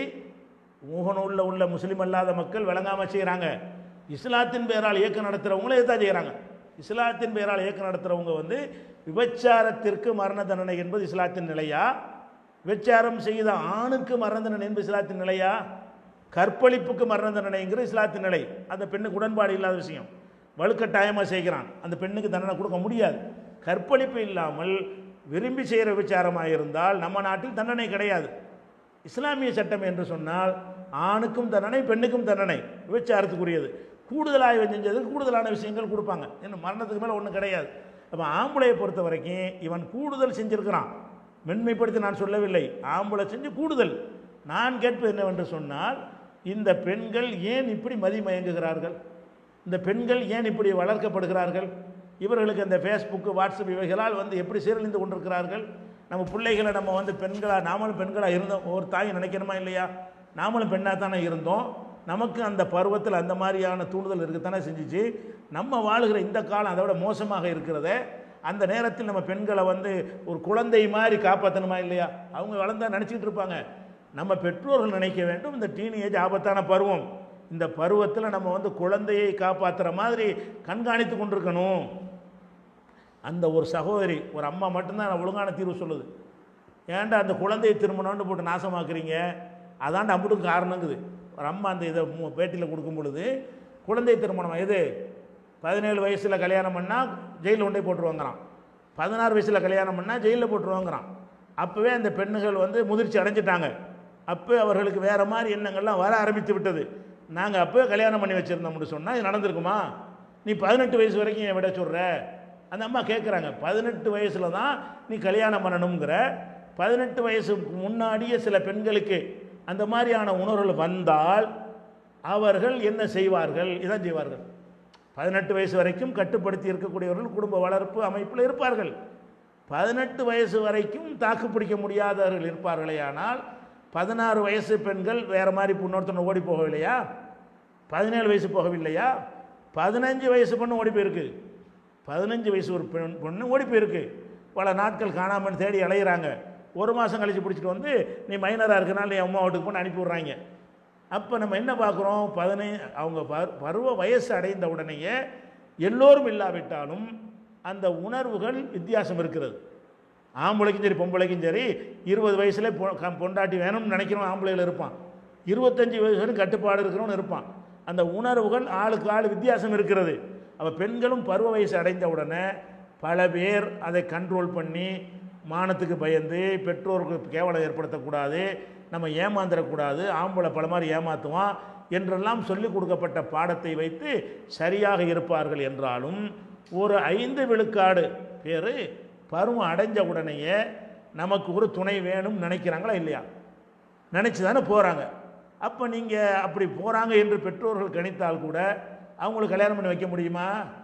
ஊகநூலில் உள்ள முஸ்லீம் அல்லாத மக்கள் விளங்காமல் செய்கிறாங்க இஸ்லாத்தின் பெயரால் இயக்கம் நடத்துகிறவங்களே தான் செய்கிறாங்க இஸ்லாத்தின் பெயரால் இயக்கம் நடத்துகிறவங்க வந்து விபச்சாரத்திற்கு மரண தண்டனை என்பது இஸ்லாத்தின் நிலையா விபச்சாரம் செய்த ஆணுக்கு மரண தண்டனை என்பது இஸ்லாத்தின் நிலையா கற்பழிப்புக்கு மரண தண்டனைங்கிற இஸ்லாத்தின் நிலை அந்த பெண்ணுக்கு உடன்பாடு இல்லாத விஷயம் வலுக்கட்டாயமாக செய்கிறான் அந்த பெண்ணுக்கு தண்டனை கொடுக்க முடியாது கற்பழிப்பு இல்லாமல் விரும்பி செய்கிற விபச்சாரமாக இருந்தால் நம்ம நாட்டில் தண்டனை கிடையாது இஸ்லாமிய சட்டம் என்று சொன்னால் ஆணுக்கும் தண்டனை பெண்ணுக்கும் தண்டனை விபச்சாரத்துக்குரியது கூடுதலாக இவன் செஞ்சதுக்கு கூடுதலான விஷயங்கள் கொடுப்பாங்க இன்னும் மரணத்துக்கு மேலே ஒன்றும் கிடையாது அப்போ ஆம்பளையை பொறுத்த வரைக்கும் இவன் கூடுதல் செஞ்சிருக்கிறான் மென்மைப்படுத்தி நான் சொல்லவில்லை ஆம்பளை செஞ்சு கூடுதல் நான் கேட்பது என்னவென்று சொன்னால் இந்த பெண்கள் ஏன் இப்படி மதிமயங்குகிறார்கள் இந்த பெண்கள் ஏன் இப்படி வளர்க்கப்படுகிறார்கள் இவர்களுக்கு இந்த ஃபேஸ்புக்கு வாட்ஸ்அப் இவைகளால் வந்து எப்படி சீரழிந்து கொண்டிருக்கிறார்கள் நம்ம பிள்ளைகளை நம்ம வந்து பெண்களாக நாமளும் பெண்களாக இருந்தோம் ஒரு தாய் நினைக்கணுமா இல்லையா நாமளும் பெண்ணாக தானே இருந்தோம் நமக்கு அந்த பருவத்தில் அந்த மாதிரியான தூண்டுதல் இருக்கத்தானே செஞ்சுச்சு நம்ம வாழுகிற இந்த காலம் அதை விட மோசமாக இருக்கிறதே அந்த நேரத்தில் நம்ம பெண்களை வந்து ஒரு குழந்தை மாதிரி காப்பாற்றணுமா இல்லையா அவங்க வளர்ந்தா நினச்சிக்கிட்டு இருப்பாங்க நம்ம பெற்றோர்கள் நினைக்க வேண்டும் இந்த டீனேஜ் ஆபத்தான பருவம் இந்த பருவத்தில் நம்ம வந்து குழந்தையை காப்பாற்றுற மாதிரி கண்காணித்து கொண்டிருக்கணும் அந்த ஒரு சகோதரி ஒரு அம்மா மட்டும்தான் ஒழுங்கான தீர்வு சொல்லுது ஏன்டா அந்த குழந்தையை திருமணம்னு போட்டு நாசமாக்குறீங்க அதான்டா அம்புட்டும் காரணங்குது ஒரு அம்மா அந்த இதை மு- பேட்டியில் கொடுக்கும் பொழுது குழந்தை திருமணம் எது பதினேழு வயசில் கல்யாணம் பண்ணால் ஜெயிலில் கொண்டே போட்டுருவாங்கிறான் பதினாறு வயசில் கல்யாணம் பண்ணால் ஜெயிலில் போட்டுருவாங்கிறான் அப்போவே அந்த பெண்ணுகள் வந்து முதிர்ச்சி அடைஞ்சிட்டாங்க அப்போ அவர்களுக்கு வேறு மாதிரி எண்ணங்கள்லாம் வர ஆரம்பித்து விட்டது நாங்கள் அப்போ கல்யாணம் பண்ணி வச்சுருந்தோம்னு சொன்னால் இது நடந்திருக்குமா நீ பதினெட்டு வயசு வரைக்கும் என் விட சொல்கிற அந்த அம்மா கேட்குறாங்க பதினெட்டு வயசில் தான் நீ கல்யாணம் பண்ணணுங்கிற பதினெட்டு வயசுக்கு முன்னாடியே சில பெண்களுக்கு அந்த மாதிரியான உணர்வுகள் வந்தால் அவர்கள் என்ன செய்வார்கள் இதான் செய்வார்கள் பதினெட்டு வயசு வரைக்கும் கட்டுப்படுத்தி இருக்கக்கூடியவர்கள் குடும்ப வளர்ப்பு அமைப்பில் இருப்பார்கள் பதினெட்டு வயசு வரைக்கும் தாக்கு பிடிக்க முடியாதவர்கள் இருப்பார்களே ஆனால் பதினாறு வயசு பெண்கள் வேறு மாதிரி இன்னொருத்தனை ஓடி போகவில்லையா பதினேழு வயசு போகவில்லையா பதினஞ்சு வயசு பொண்ணு ஓடி போயிருக்கு பதினஞ்சு வயசு ஒரு பெண் பொண்ணு ஓடி போயிருக்கு பல நாட்கள் காணாமல் தேடி அலையிறாங்க ஒரு மாதம் கழித்து பிடிச்சிட்டு வந்து நீ மைனராக இருக்கனால நீ அம்மா வீட்டுக்கு போன்னு அனுப்பி விட்றாங்க அப்போ நம்ம என்ன பார்க்குறோம் பதினை அவங்க பரு- பருவ வயசு அடைந்த உடனேயே எல்லோரும் இல்லாவிட்டாலும் அந்த உணர்வுகள் வித்தியாசம் இருக்கிறது ஆம்பளைக்கும் சரி பொம்பளைக்கும் சரி இருபது வயசுல பொ- க- பொண்டாட்டி வேணும்னு நினைக்கிறவன் ஆம்பளையில் இருப்பான் இருபத்தஞ்சி வயசு வரைக்கும் கட்டுப்பாடு இருக்கிறவன் இருப்பான் அந்த உணர்வுகள் ஆளுக்கு ஆள் வித்தியாசம் இருக்கிறது அப்போ பெண்களும் பருவ வயசு அடைந்த உடனே பல பேர் அதை கண்ட்ரோல் பண்ணி மானத்துக்கு பயந்து பெற்றோருக்கு கேவலம் ஏற்படுத்தக்கூடாது நம்ம ஏமாந்துடக்கூடாது ஆம்பளை பல மாதிரி ஏமாற்றுவான் என்றெல்லாம் சொல்லிக் கொடுக்கப்பட்ட பாடத்தை வைத்து சரியாக இருப்பார்கள் என்றாலும் ஒரு ஐந்து விழுக்காடு பேர் பருவம் அடைஞ்ச உடனேயே நமக்கு ஒரு துணை வேணும்னு நினைக்கிறாங்களா இல்லையா நினச்சி தானே போகிறாங்க அப்போ நீங்கள் அப்படி போகிறாங்க என்று பெற்றோர்கள் கணித்தால் கூட அவங்களுக்கு கல்யாணம் பண்ணி வைக்க முடியுமா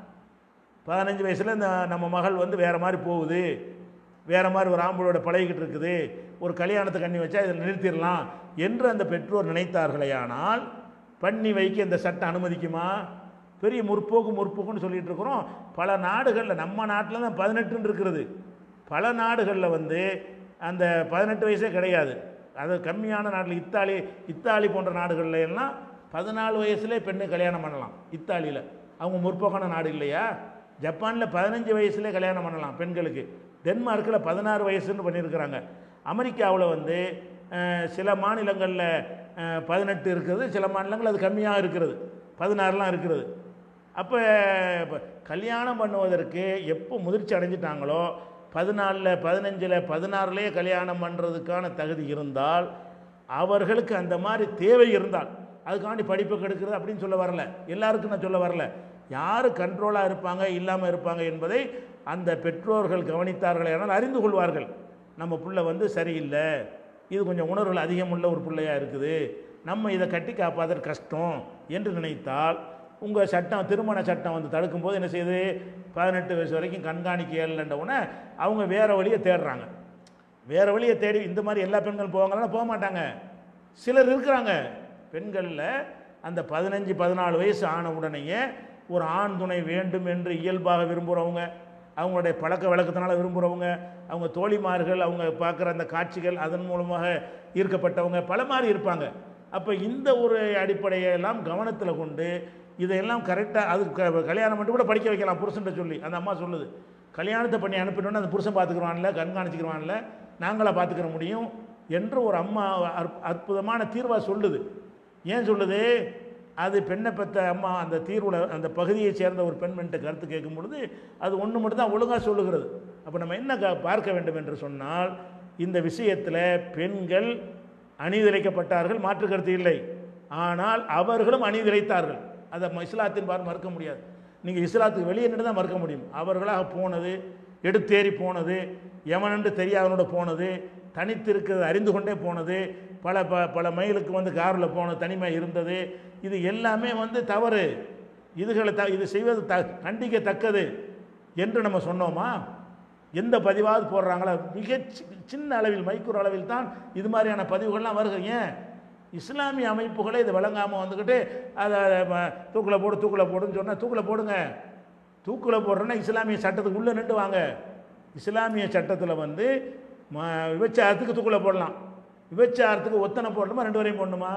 பதினஞ்சு வயசில் இந்த நம்ம மகள் வந்து வேறு மாதிரி போகுது வேறு மாதிரி ஒரு ஆம்பளோட பழகிக்கிட்டு இருக்குது ஒரு கல்யாணத்தை கண்ணி வச்சா இதை நிறுத்திடலாம் என்று அந்த பெற்றோர் நினைத்தார்களேயானால் பண்ணி வைக்க இந்த சட்டம் அனுமதிக்குமா பெரிய முற்போக்கு முற்போக்குன்னு சொல்லிட்டு இருக்கிறோம் பல நாடுகளில் நம்ம நாட்டில் தான் பதினெட்டுன்னு இருக்கிறது பல நாடுகளில் வந்து அந்த பதினெட்டு வயசே கிடையாது அது கம்மியான நாட்டில் இத்தாலி இத்தாலி போன்ற நாடுகள்ல எல்லாம் பதினாலு வயசுலேயே பெண்ணை கல்யாணம் பண்ணலாம் இத்தாலியில் அவங்க முற்போக்கான நாடு இல்லையா ஜப்பானில் பதினஞ்சு வயசுலேயே கல்யாணம் பண்ணலாம் பெண்களுக்கு டென்மார்க்கில் பதினாறு வயசுன்னு பண்ணியிருக்கிறாங்க அமெரிக்காவில் வந்து அஹ், சில மாநிலங்களில் பதினெட்டு இருக்கிறது சில மாநிலங்கள் அது கம்மியாக இருக்கிறது பதினாறுலாம் இருக்கிறது அப்போ இப்ப கல்யாணம் பண்ணுவதற்கு எப்போ முதிர்ச்சி அடைஞ்சிட்டாங்களோ பதினாலில் பதினஞ்சில் பதினாறுலேயே கல்யாணம் பண்ணுறதுக்கான தகுதி இருந்தால் அவர்களுக்கு அந்த மாதிரி தேவை இருந்தால் அதுக்காண்டி படிப்பு கெடுக்கிறது அப்படின்னு சொல்ல வரல எல்லாருக்கும் நான் சொல்ல வரல யார் கண்ட்ரோலாக இருப்பாங்க இல்லாமல் இருப்பாங்க என்பதை அந்த பெற்றோர்கள் கவனித்தார்களே ஆனால் அறிந்து கொள்வார்கள் நம்ம புள்ள வந்து சரியில்லை இது கொஞ்சம் உணர்வுகள் அதிகமுள்ள ஒரு பிள்ளையாக இருக்குது நம்ம இதை கட்டி காப்பாற்றுறது கஷ்டம் என்று நினைத்தால் உங்கள் சட்டம் திருமண சட்டம் வந்து தடுக்கும்போது என்ன செய்யுது பதினெட்டு வயசு வரைக்கும் கண்காணிக்க இயலன்றவுடனே அவங்க வேறு வழியை தேடுறாங்க வேறு வழியை தேடி இந்த மாதிரி எல்லா பெண்களும் போவாங்கன்னா போக மாட்டாங்க சிலர் இருக்கிறாங்க பெண்களில் அந்த பதினஞ்சு பதினாலு வயசு ஆன உடனேயே ஒரு ஆண் துணை வேண்டும் என்று இயல்பாக விரும்புகிறவங்க அவங்களுடைய பழக்க வழக்கத்தினால விரும்புகிறவங்க அவங்க தோழிமார்கள் அவங்க பார்க்குற அந்த காட்சிகள் அதன் மூலமாக ஈர்க்கப்பட்டவங்க பல மாதிரி இருப்பாங்க அப்போ இந்த ஒரு அடிப்படையெல்லாம் கவனத்தில் கொண்டு இதையெல்லாம் கரெக்டாக அது க- கல்யாணம் பண்ணி கூட படிக்க வைக்கலாம் புருஷன்ட்ட சொல்லி அந்த அம்மா சொல்லுது கல்யாணத்தை பண்ணி அனுப்பினோன்னு அந்த புருஷன் பார்த்துக்குருவான்ல கண்காணிச்சுக்குருவான்ல நாங்களா பார்த்துக்கிற முடியும் என்று ஒரு அம்மா அற்ப- அற்புதமான தீர்வாக சொல்லுது ஏன் சொல்லுது அது பெண்ணை பெற்ற அம்மா அந்த தீர்வுல அந்த பகுதியைச் சேர்ந்த ஒரு பெண்மணிட்ட கருத்து கேட்கும் பொழுது அது ஒன்று மட்டும் தான் ஒழுங்காக சொல்லுகிறது அப்போ நம்ம என்ன க- பார்க்க வேண்டும் என்று சொன்னால் இந்த விஷயத்தில் பெண்கள் அநீதிழைக்கப்பட்டார்கள் மாற்று கருத்து இல்லை ஆனால் அவர்களும் அநீதிழைத்தார்கள் அதை ம- இஸ்லாத்தின் பார் மறுக்க முடியாது நீங்கள் இஸ்லாத்துக்கு வெளியே நின்று தான் மறுக்க முடியும் அவர்களாக போனது எடுத்தேறி போனது எவனென்று தெரியாதவனோட போனது தனித்து இருக்கிறது அறிந்து கொண்டே போனது பல ப பல மைலுக்கு வந்து காரில் போனது தனிமை இருந்தது இது எல்லாமே வந்து தவறு இதுகளை த இது செய்வது த கண்டிக்கத்தக்கது என்று நம்ம சொன்னோமா எந்த பதிவாவது போடுறாங்களா மிக சி- சின்ன அளவில் மைக்ரோ அளவில் தான் இது மாதிரியான பதிவுகள்லாம் வருது ஏன் இஸ்லாமிய அமைப்புகளே இது விளங்காமல் வந்துக்கிட்டு அதை ம- தூக்கில் போடு தூக்கில் போடுன்னு சொன்னால் தூக்கில் போடுங்க தூக்கில் போடுறேன்னா இஸ்லாமிய சட்டத்துக்கு உள்ளே நின்று வாங்க இஸ்லாமிய சட்டத்தில் வந்து ம விபச்சாரத்துக்கு தூக்கில் போடலாம் விபச்சாரத்துக்கு ஒத்தனை போடணுமா ரெண்டு வரையும் போடணுமா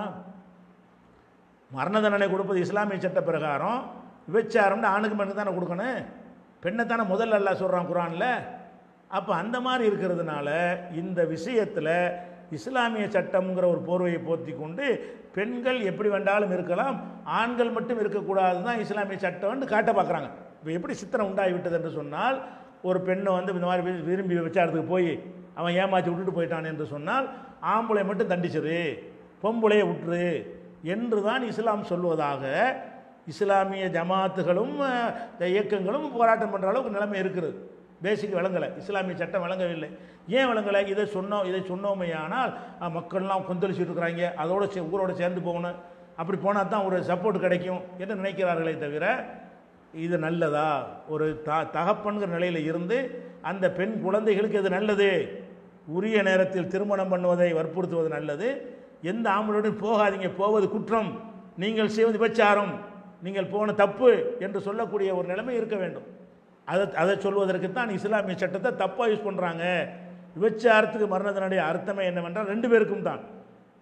மரண தண்டனை கொடுப்பது இஸ்லாமிய சட்ட பிரகாரம் விபச்சாரம்னு ஆணுக்கு பெண்ணுக்கு தானே கொடுக்கணும் பெண்ணை தானே முதல்ல அல்லாஹ் சொல்கிறான் குரானில் அப்போ அந்த மாதிரி இருக்கிறதுனால இந்த விஷயத்தில் இஸ்லாமிய சட்டம்ங்கிற ஒரு போர்வையை போர்த்தி கொண்டு பெண்கள் எப்படி வேண்டாலும் இருக்கலாம் ஆண்கள் மட்டும் இருக்கக்கூடாது தான் இஸ்லாமிய சட்டம்னு காட்ட பார்க்குறாங்க இப்போ எப்படி சித்திரம் உண்டாகிவிட்டது என்று சொன்னால் ஒரு பெண்ணை வந்து இந்த மாதிரி வி- விரும்பி விபச்சாரத்துக்கு போய் அவன் ஏமாற்றி விட்டுட்டு போயிட்டான் என்று சொன்னால் ஆம்பளை மட்டும் தண்டிச்சிரு பொம்பளையை விட்டுரு என்று தான் இஸ்லாம் சொல்வதாக இஸ்லாமிய ஜமாத்துகளும் அஹ், இந்த இயக்கங்களும் போராட்டம் பண்ணுற அளவுக்கு நிலைமை இருக்கிறது பேசிக் விளங்கலை இஸ்லாமிய சட்டம் விளங்கவில்லை ஏன் விளங்கலை இதை சொன்னோம் இதை சொன்னோமையானால் அஹ், மக்கள்லாம் கொந்தளிச்சுட்டு இருக்கிறாங்க அதோட சே- ஊரோட சேர்ந்து போகணும் அப்படி போனால் தான் ஒரு சப்போர்ட் கிடைக்கும் என்று நினைக்கிறார்களே தவிர இது நல்லதா ஒரு த தகப்பன்கிற நிலையில் இருந்து அந்த பெண் குழந்தைகளுக்கு இது நல்லது உரிய நேரத்தில் திருமணம் பண்ணுவதை வற்புறுத்துவது நல்லது எந்த ஆம்பளுடன் போகாதீங்க போவது குற்றம் நீங்கள் செய்வது விபச்சாரம் நீங்கள் போன தப்பு என்று சொல்லக்கூடிய ஒரு நிலைமை இருக்க வேண்டும் அதை அதை சொல்வதற்கு தான் இஸ்லாமிய சட்டத்தை தப்பாக யூஸ் பண்ணுறாங்க விபச்சாரத்துக்கு மரண தண்டனை அர்த்தமே என்னவென்றால் ரெண்டு பேருக்கும் தான்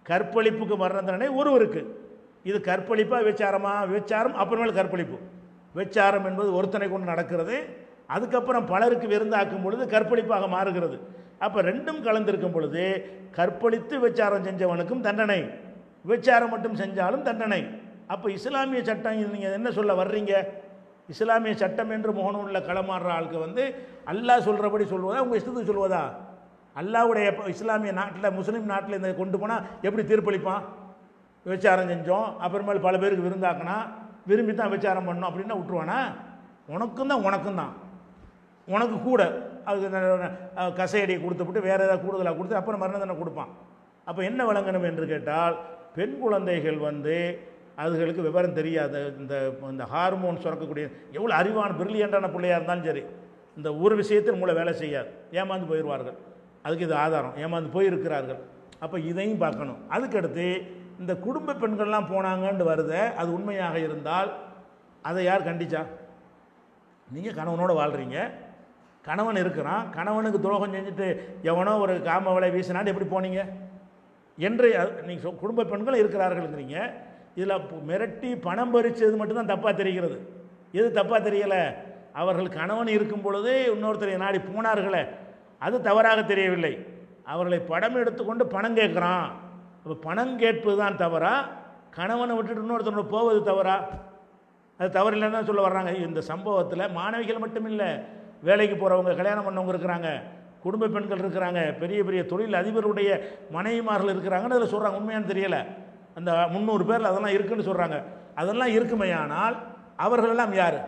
கற்பழிப்புக்கு மரண தண்டனை ஒருவருக்கு இது கற்பழிப்பா விபச்சாரமா விபச்சாரம் அப்புறமேல் கற்பழிப்பு விபச்சாரம் என்பது ஒருத்தனை கொண்டு நடக்கிறது அதுக்கப்புறம் பலருக்கு விருந்தாக்கும் பொழுது கற்பழிப்பாக மாறுகிறது அப்போ ரெண்டும் கலந்திருக்கும் பொழுது கற்பழித்து விபச்சாரம் செஞ்சவனுக்கும் தண்டனை விபச்சாரம் மட்டும் செஞ்சாலும் தண்டனை அப்போ இஸ்லாமிய சட்டம் இது நீங்கள் என்ன சொல்ல வர்றீங்க இஸ்லாமிய சட்டம் என்று முகநூலில் களமாடுற ஆளுக்கு வந்து அல்லாஹ் சொல்கிறபடி சொல்வதா உங்கள் இஷ்டத்துக்கு சொல்வதா அல்லாஹ்வுடைய இப்ப இஸ்லாமிய நாட்டில் முஸ்லீம் நாட்டில் இந்த கொண்டு போனால் எப்படி தீர்ப்பளிப்பான் விபச்சாரம் செஞ்சோம் அப்புறமேல் பல பேருக்கு விருந்தாக்கினா விரும்பி தான் விபச்சாரம் பண்ணோம் அப்படின்னா விட்டுருவானா உனக்கும் தான் உனக்கும் தான் உனக்கு கூட அதுக்கு ந- அஹ் கசையடியை கொடுத்துவிட்டு வேறு ஏதாவது கூடுதலாக கொடுத்து அப்புறம் மரண தண்டனை கொடுப்பான் அப்போ என்ன வழங்கணும் என்று கேட்டால் பெண் குழந்தைகள் வந்து அதுகளுக்கு விவரம் தெரியாத இந்த இந்த ஹார்மோன் சுரக்கக்கூடிய எவ்வளோ அறிவான பிரில்லியண்டான பிள்ளையாக இருந்தாலும் சரி இந்த ஒரு விஷயத்தில் மூளை வேலை செய்யாது ஏமாந்து போயிடுவார்கள் அதுக்கு இது ஆதாரம் ஏமாந்து போயிருக்கிறார்கள் அப்போ இதையும் பார்க்கணும் அதுக்கடுத்து இந்த குடும்ப பெண்கள்லாம் போனாங்கன்னு வருது அது உண்மையாக இருந்தால் அதை யார் கண்டிச்சா நீங்கள் கணவனோட வாழ்கிறீங்க கணவன் இருக்கிறான் கணவனுக்கு துரோகம் செஞ்சுட்டு எவனோ ஒரு காம வலை வீசினான்னு எப்படி போனீங்க என்று நீங்கள் குடும்ப பெண்கள் இருக்கிறார்கள்ங்கிறீங்க இதில் மிரட்டி பணம் பறிச்சது மட்டும்தான் தப்பாக தெரிகிறது எது தப்பாக தெரியலை அவர்கள் கணவன் இருக்கும் பொழுதே இன்னொருத்தரை நாடி போனார்களே அது தவறாக தெரியவில்லை அவர்களை படம் எடுத்துக்கொண்டு பணம் கேட்குறான் அப்போ பணம் கேட்பது தான் தவறா கணவனை விட்டுட்டு இன்னொருத்தனோட போவது தவறா அது தவறு இல்லைன்னு தான் சொல்ல வர்றாங்க இந்த சம்பவத்தில் மாணவிகள் மட்டும் இல்லை வேலைக்கு போகிறவங்க கல்யாணம் பண்ணவங்க இருக்கிறாங்க குடும்ப பெண்கள் இருக்கிறாங்க பெரிய பெரிய தொழில் அதிபருடைய மனைவிமார்கள் இருக்கிறாங்கன்னு அதில் சொல்கிறாங்க உண்மையானு தெரியலை அந்த முந்நூறு பேரில் அதெல்லாம் இருக்குன்னு சொல்கிறாங்க அதெல்லாம் இருக்குமையானால் அவர்களெல்லாம் யார்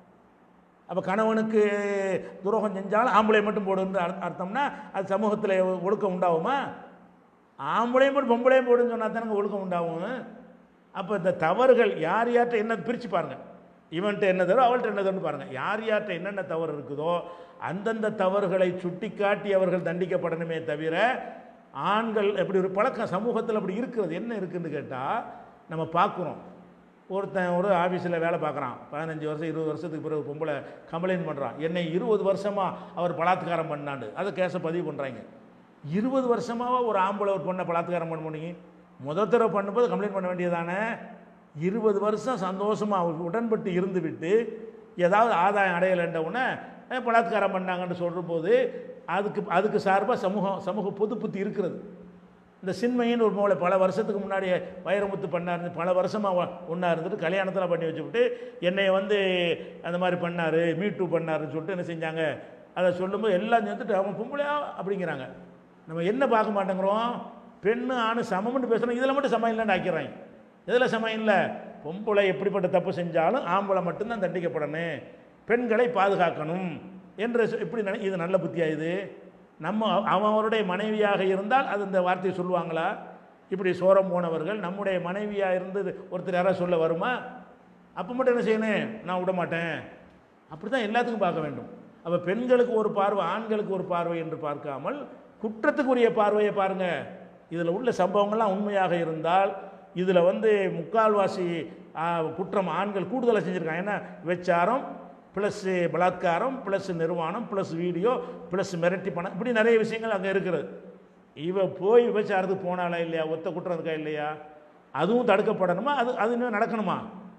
அப்போ கணவனுக்கு துரோகம் செஞ்சாலும் ஆம்பளை மட்டும் போடுன்னு அர்த்த- அர்த்தம்னா அது சமூகத்தில் ஒழுக்கம் உண்டாகுமா ஆம்பளையும் போட்டு பொம்பளையும் போடுன்னு சொன்னா தானங்க ஒழுக்கம் உண்டாகும் அப்போ இந்த தவறுகள் யார் யார்கிட்ட என்ன பிரித்து பாருங்க இவன்கிட்ட என்ன தவறு அவள்கிட்ட என்ன தவறுன்னு பாருங்க யார் யார்கிட்ட என்னென்ன தவறு இருக்குதோ அந்தந்த தவறுகளை சுட்டிக்காட்டி அவர்கள் தண்டிக்கப்படணுமே தவிர ஆண்கள் எப்படி ஒரு பழக்கம் சமூகத்தில் அப்படி இருக்கிறது என்ன இருக்குன்னு கேட்டால் நம்ம பார்க்குறோம் ஒருத்தன் ஒரு ஆஃபீஸில் வேலை பார்க்குறான் பதினஞ்சு வருஷம் இருபது வருஷத்துக்கு பிறகு பொம்பளை கம்ப்ளைண்ட் பண்ணுறான் என்னை இருபது வருஷமாக அவர் பலாத்காரம் பண்ணாண்டு அதை கேஸை பதிவு பண்ணுறாங்க இருபது வருஷமாக ஒரு ஆம்பளை ஒரு பொண்ணை பலாத்காரம் பண்ண முடியும் முதல் தடவை பண்ணும்போது கம்ப்ளைண்ட் பண்ண வேண்டியதானே இருபது வருஷம் சந்தோஷமாக உடன்பட்டு இருந்து விட்டு ஏதாவது ஆதாயம் அடையலைன்ற உடனே "ஏன் பலாத்காரம் பண்ணாங்கன்னு சொல்லும்போது அதுக்கு அதுக்கு சார்பாக சமூகம் சமூக பொது புத்தி இருக்கிறது இந்த சின்மையின் ஒரு மூளை பல வருஷத்துக்கு முன்னாடி வைரமுத்து பண்ணார் பல வருஷமாக ஒன்றா இருந்துட்டு கல்யாணத்தில் பண்ணி வச்சுவிட்டு என்னை வந்து அந்த மாதிரி பண்ணார் மீட்டு பண்ணாருன்னு சொல்லிட்டு என்ன செஞ்சாங்க அதை சொல்லும்போது எல்லாம் சேர்ந்துட்டு அவன் பொம்பளையா அப்படிங்கிறாங்க நம்ம என்ன பார்க்க மாட்டேங்கிறோம் பெண்ணு ஆணு சமம்னு பேசுகிறோம் இதில் மட்டும் சமம் இல்லைன்னு ஆக்கிறாங்க இதில் சமம் இல்லை பொம்பளை எப்படிப்பட்ட தப்பு செஞ்சாலும் ஆம்பளை மட்டும்தான் தண்டிக்கப்படணும் பெண்களை பாதுகாக்கணும் என்று சொ- இப்படி நினை இது நல்ல புத்தியா இது நம்ம அவன் அவருடைய மனைவியாக இருந்தால் அது இந்த வார்த்தையை சொல்லுவாங்களா இப்படி சோரம் போனவர்கள் நம்முடைய மனைவியாக இருந்து ஒருத்தர் யாராவது சொல்ல வருமா அப்போ மட்டும் என்ன செய்யணும் நான் விட மாட்டேன் அப்படி தான் எல்லாத்துக்கும் பார்க்க வேண்டும் அப்போ பெண்களுக்கு ஒரு பார்வை ஆண்களுக்கு ஒரு பார்வை என்று பார்க்காமல் குற்றத்துக்குரிய பார்வையை பாருங்க இதில் உள்ள சம்பவங்கள்லாம் உண்மையாக இருந்தால் இதில் வந்து முக்கால்வாசி ஆ, குற்றம் ஆண்கள் கூடுதலாக செஞ்சுருக்காங்க ஏன்னா விபச்சாரம் ப்ளஸ் பலாத்காரம் ப்ளஸ் நிர்வாணம் ப்ளஸ் வீடியோ ப்ளஸ் மிரட்டி பணம் இப்படி நிறைய விஷயங்கள் அங்கே இருக்கிறது இவ போய் விபச்சாரத்துக்கு போனாலா இல்லையா ஒத்த குற்றம் இருக்கா இல்லையா அதுவும் தடுக்கப்படணுமா அது அது இன்னும் நடக்கணுமா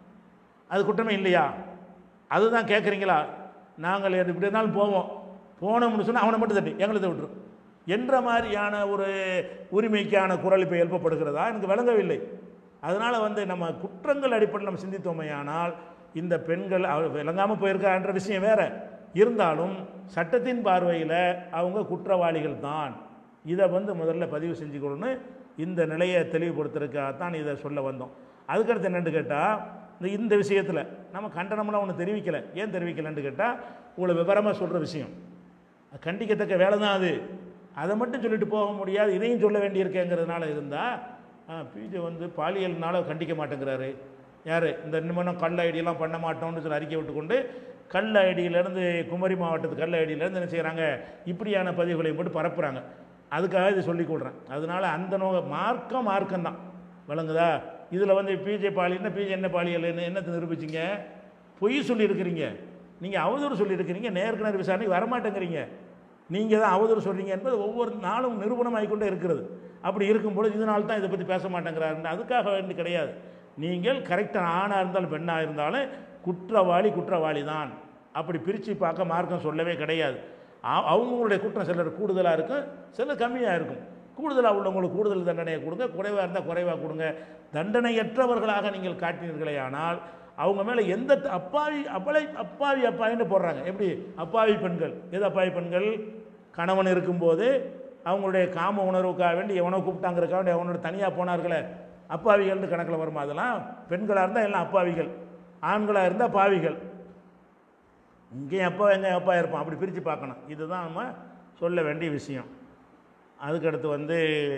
அது குற்றமே இல்லையா அதுதான் கேட்குறீங்களா நாங்கள் எது இப்படி இருந்தாலும் போவோம் போனோம்னு சொன்னால் அவனை மட்டும் தட்டி எங்களை விட்டுரும் என்ற மாதிரியான ஒரு உரிமைக்கான குரல் இப்போ எழுப்பப்படுகிறதா எனக்கு விளங்கவில்லை அதனால் வந்து நம்ம குற்றங்கள் அடிப்படையில் நம்ம சிந்தித்தோமையானால் இந்த பெண்கள் அவ விளங்காமல் போயிருக்கான்ற விஷயம் வேற இருந்தாலும் சட்டத்தின் பார்வையில் அவங்க குற்றவாளிகள் தான் இதை வந்து முதல்ல பதிவு செஞ்சுக்கணும்னு இந்த நிலையை தெளிவுபடுத்துறதுக்காகத்தான் இதை சொல்ல வந்தோம் அதுக்கடுத்து என்னென்னு கேட்டால் இந்த இந்த விஷயத்தில் நம்ம கண்டனம்லாம் ஒன்று தெரிவிக்கலை ஏன் தெரிவிக்கலைன்னு கேட்டால் உங்களை விவரமாக சொல்கிற விஷயம் அது கண்டிக்கத்தக்க வேலை தான் அது அதை மட்டும் சொல்லிட்டு போக முடியாது இதையும் சொல்ல வேண்டியிருக்கேங்கிறதுனால இருந்தால் பிஜே வந்து பாலியல்னால கண்டிக்க மாட்டேங்கிறாரு யார் இந்த நிமிடம் கல் ஐடியெல்லாம் பண்ண மாட்டோம்னு சொல்லி அறிக்கை விட்டுக்கொண்டு கல் ஐடியிலேருந்து குமரி மாவட்டத்து கல் ஐடியிலேருந்து என்ன செய்கிறாங்க இப்படியான பதிவுகளை மட்டும் பரப்புகிறாங்க அதுக்காக இது சொல்லிக் கொடுறேன் அதனால அந்த நோ மார்க்கம் மார்க்கம் தான் விளங்குதா இதில் வந்து பிஜே பாலியல்னா பிஜே என்ன பாலியல்னு என்னத்தை நிரூபிச்சிங்க பொய் சொல்லியிருக்கிறீங்க நீங்கள் அவதூறு சொல்லியிருக்கிறீங்க நேருக்கு நேர் விசாரணைக்கு வரமாட்டேங்கிறீங்க நீங்கள் தான் அவதூறு சொல்றீங்க என்பது ஒவ்வொரு நாளும் நிரூபணம் ஆகிக்கொண்டே இருக்கிறது அப்படி இருக்கும் பொழுது இதனால தான் இதை பற்றி பேச மாட்டேங்கிறாருன்னு அதுக்காக வேண்டி கிடையாது நீங்கள் கரெக்டாக ஆணாக இருந்தாலும் பெண்ணாக இருந்தாலும் குற்றவாளி குற்றவாளி தான் அப்படி பிரித்து பார்க்க மார்க்கம் சொல்லவே கிடையாது அ- அவங்களுடைய குற்றம் சிலர் கூடுதலாக இருக்கும் சிலர் கம்மியாக இருக்கும் கூடுதலாக உள்ளவங்களுக்கு கூடுதல் தண்டனையை கொடுங்க குறைவாக இருந்தால் குறைவாக கொடுங்க தண்டனையற்றவர்களாக நீங்கள் காட்டினீர்களே ஆனால் அவங்க மேலே எந்த த- அப்பாவி அப்பளை அப்பாவி அப்பாவின்னு போடுறாங்க எப்படி அப்பாவி பெண்கள் எது அப்பாவி பெண்கள் கணவன் இருக்கும்போது அவங்களுடைய காம உணர்வுக்காக வேண்டி எவனோ கூப்பிட்டாங்கிறக்காக வேண்டி அவனோட தனியாக போனார்களே அப்பாவிகள்னு கணக்கில் வருமா அதெல்லாம் பெண்களாக இருந்தால் எல்லாம் அப்பாவிகள் ஆண்களாக இருந்தால் பாவிகள் இங்கேயும் அப்பா எங்கே அப்பா இருப்பான் அப்படி பிரித்து பார்க்கணும் இதுதான் நம்ம சொல்ல வேண்டிய விஷயம் அதுக்கடுத்து வந்து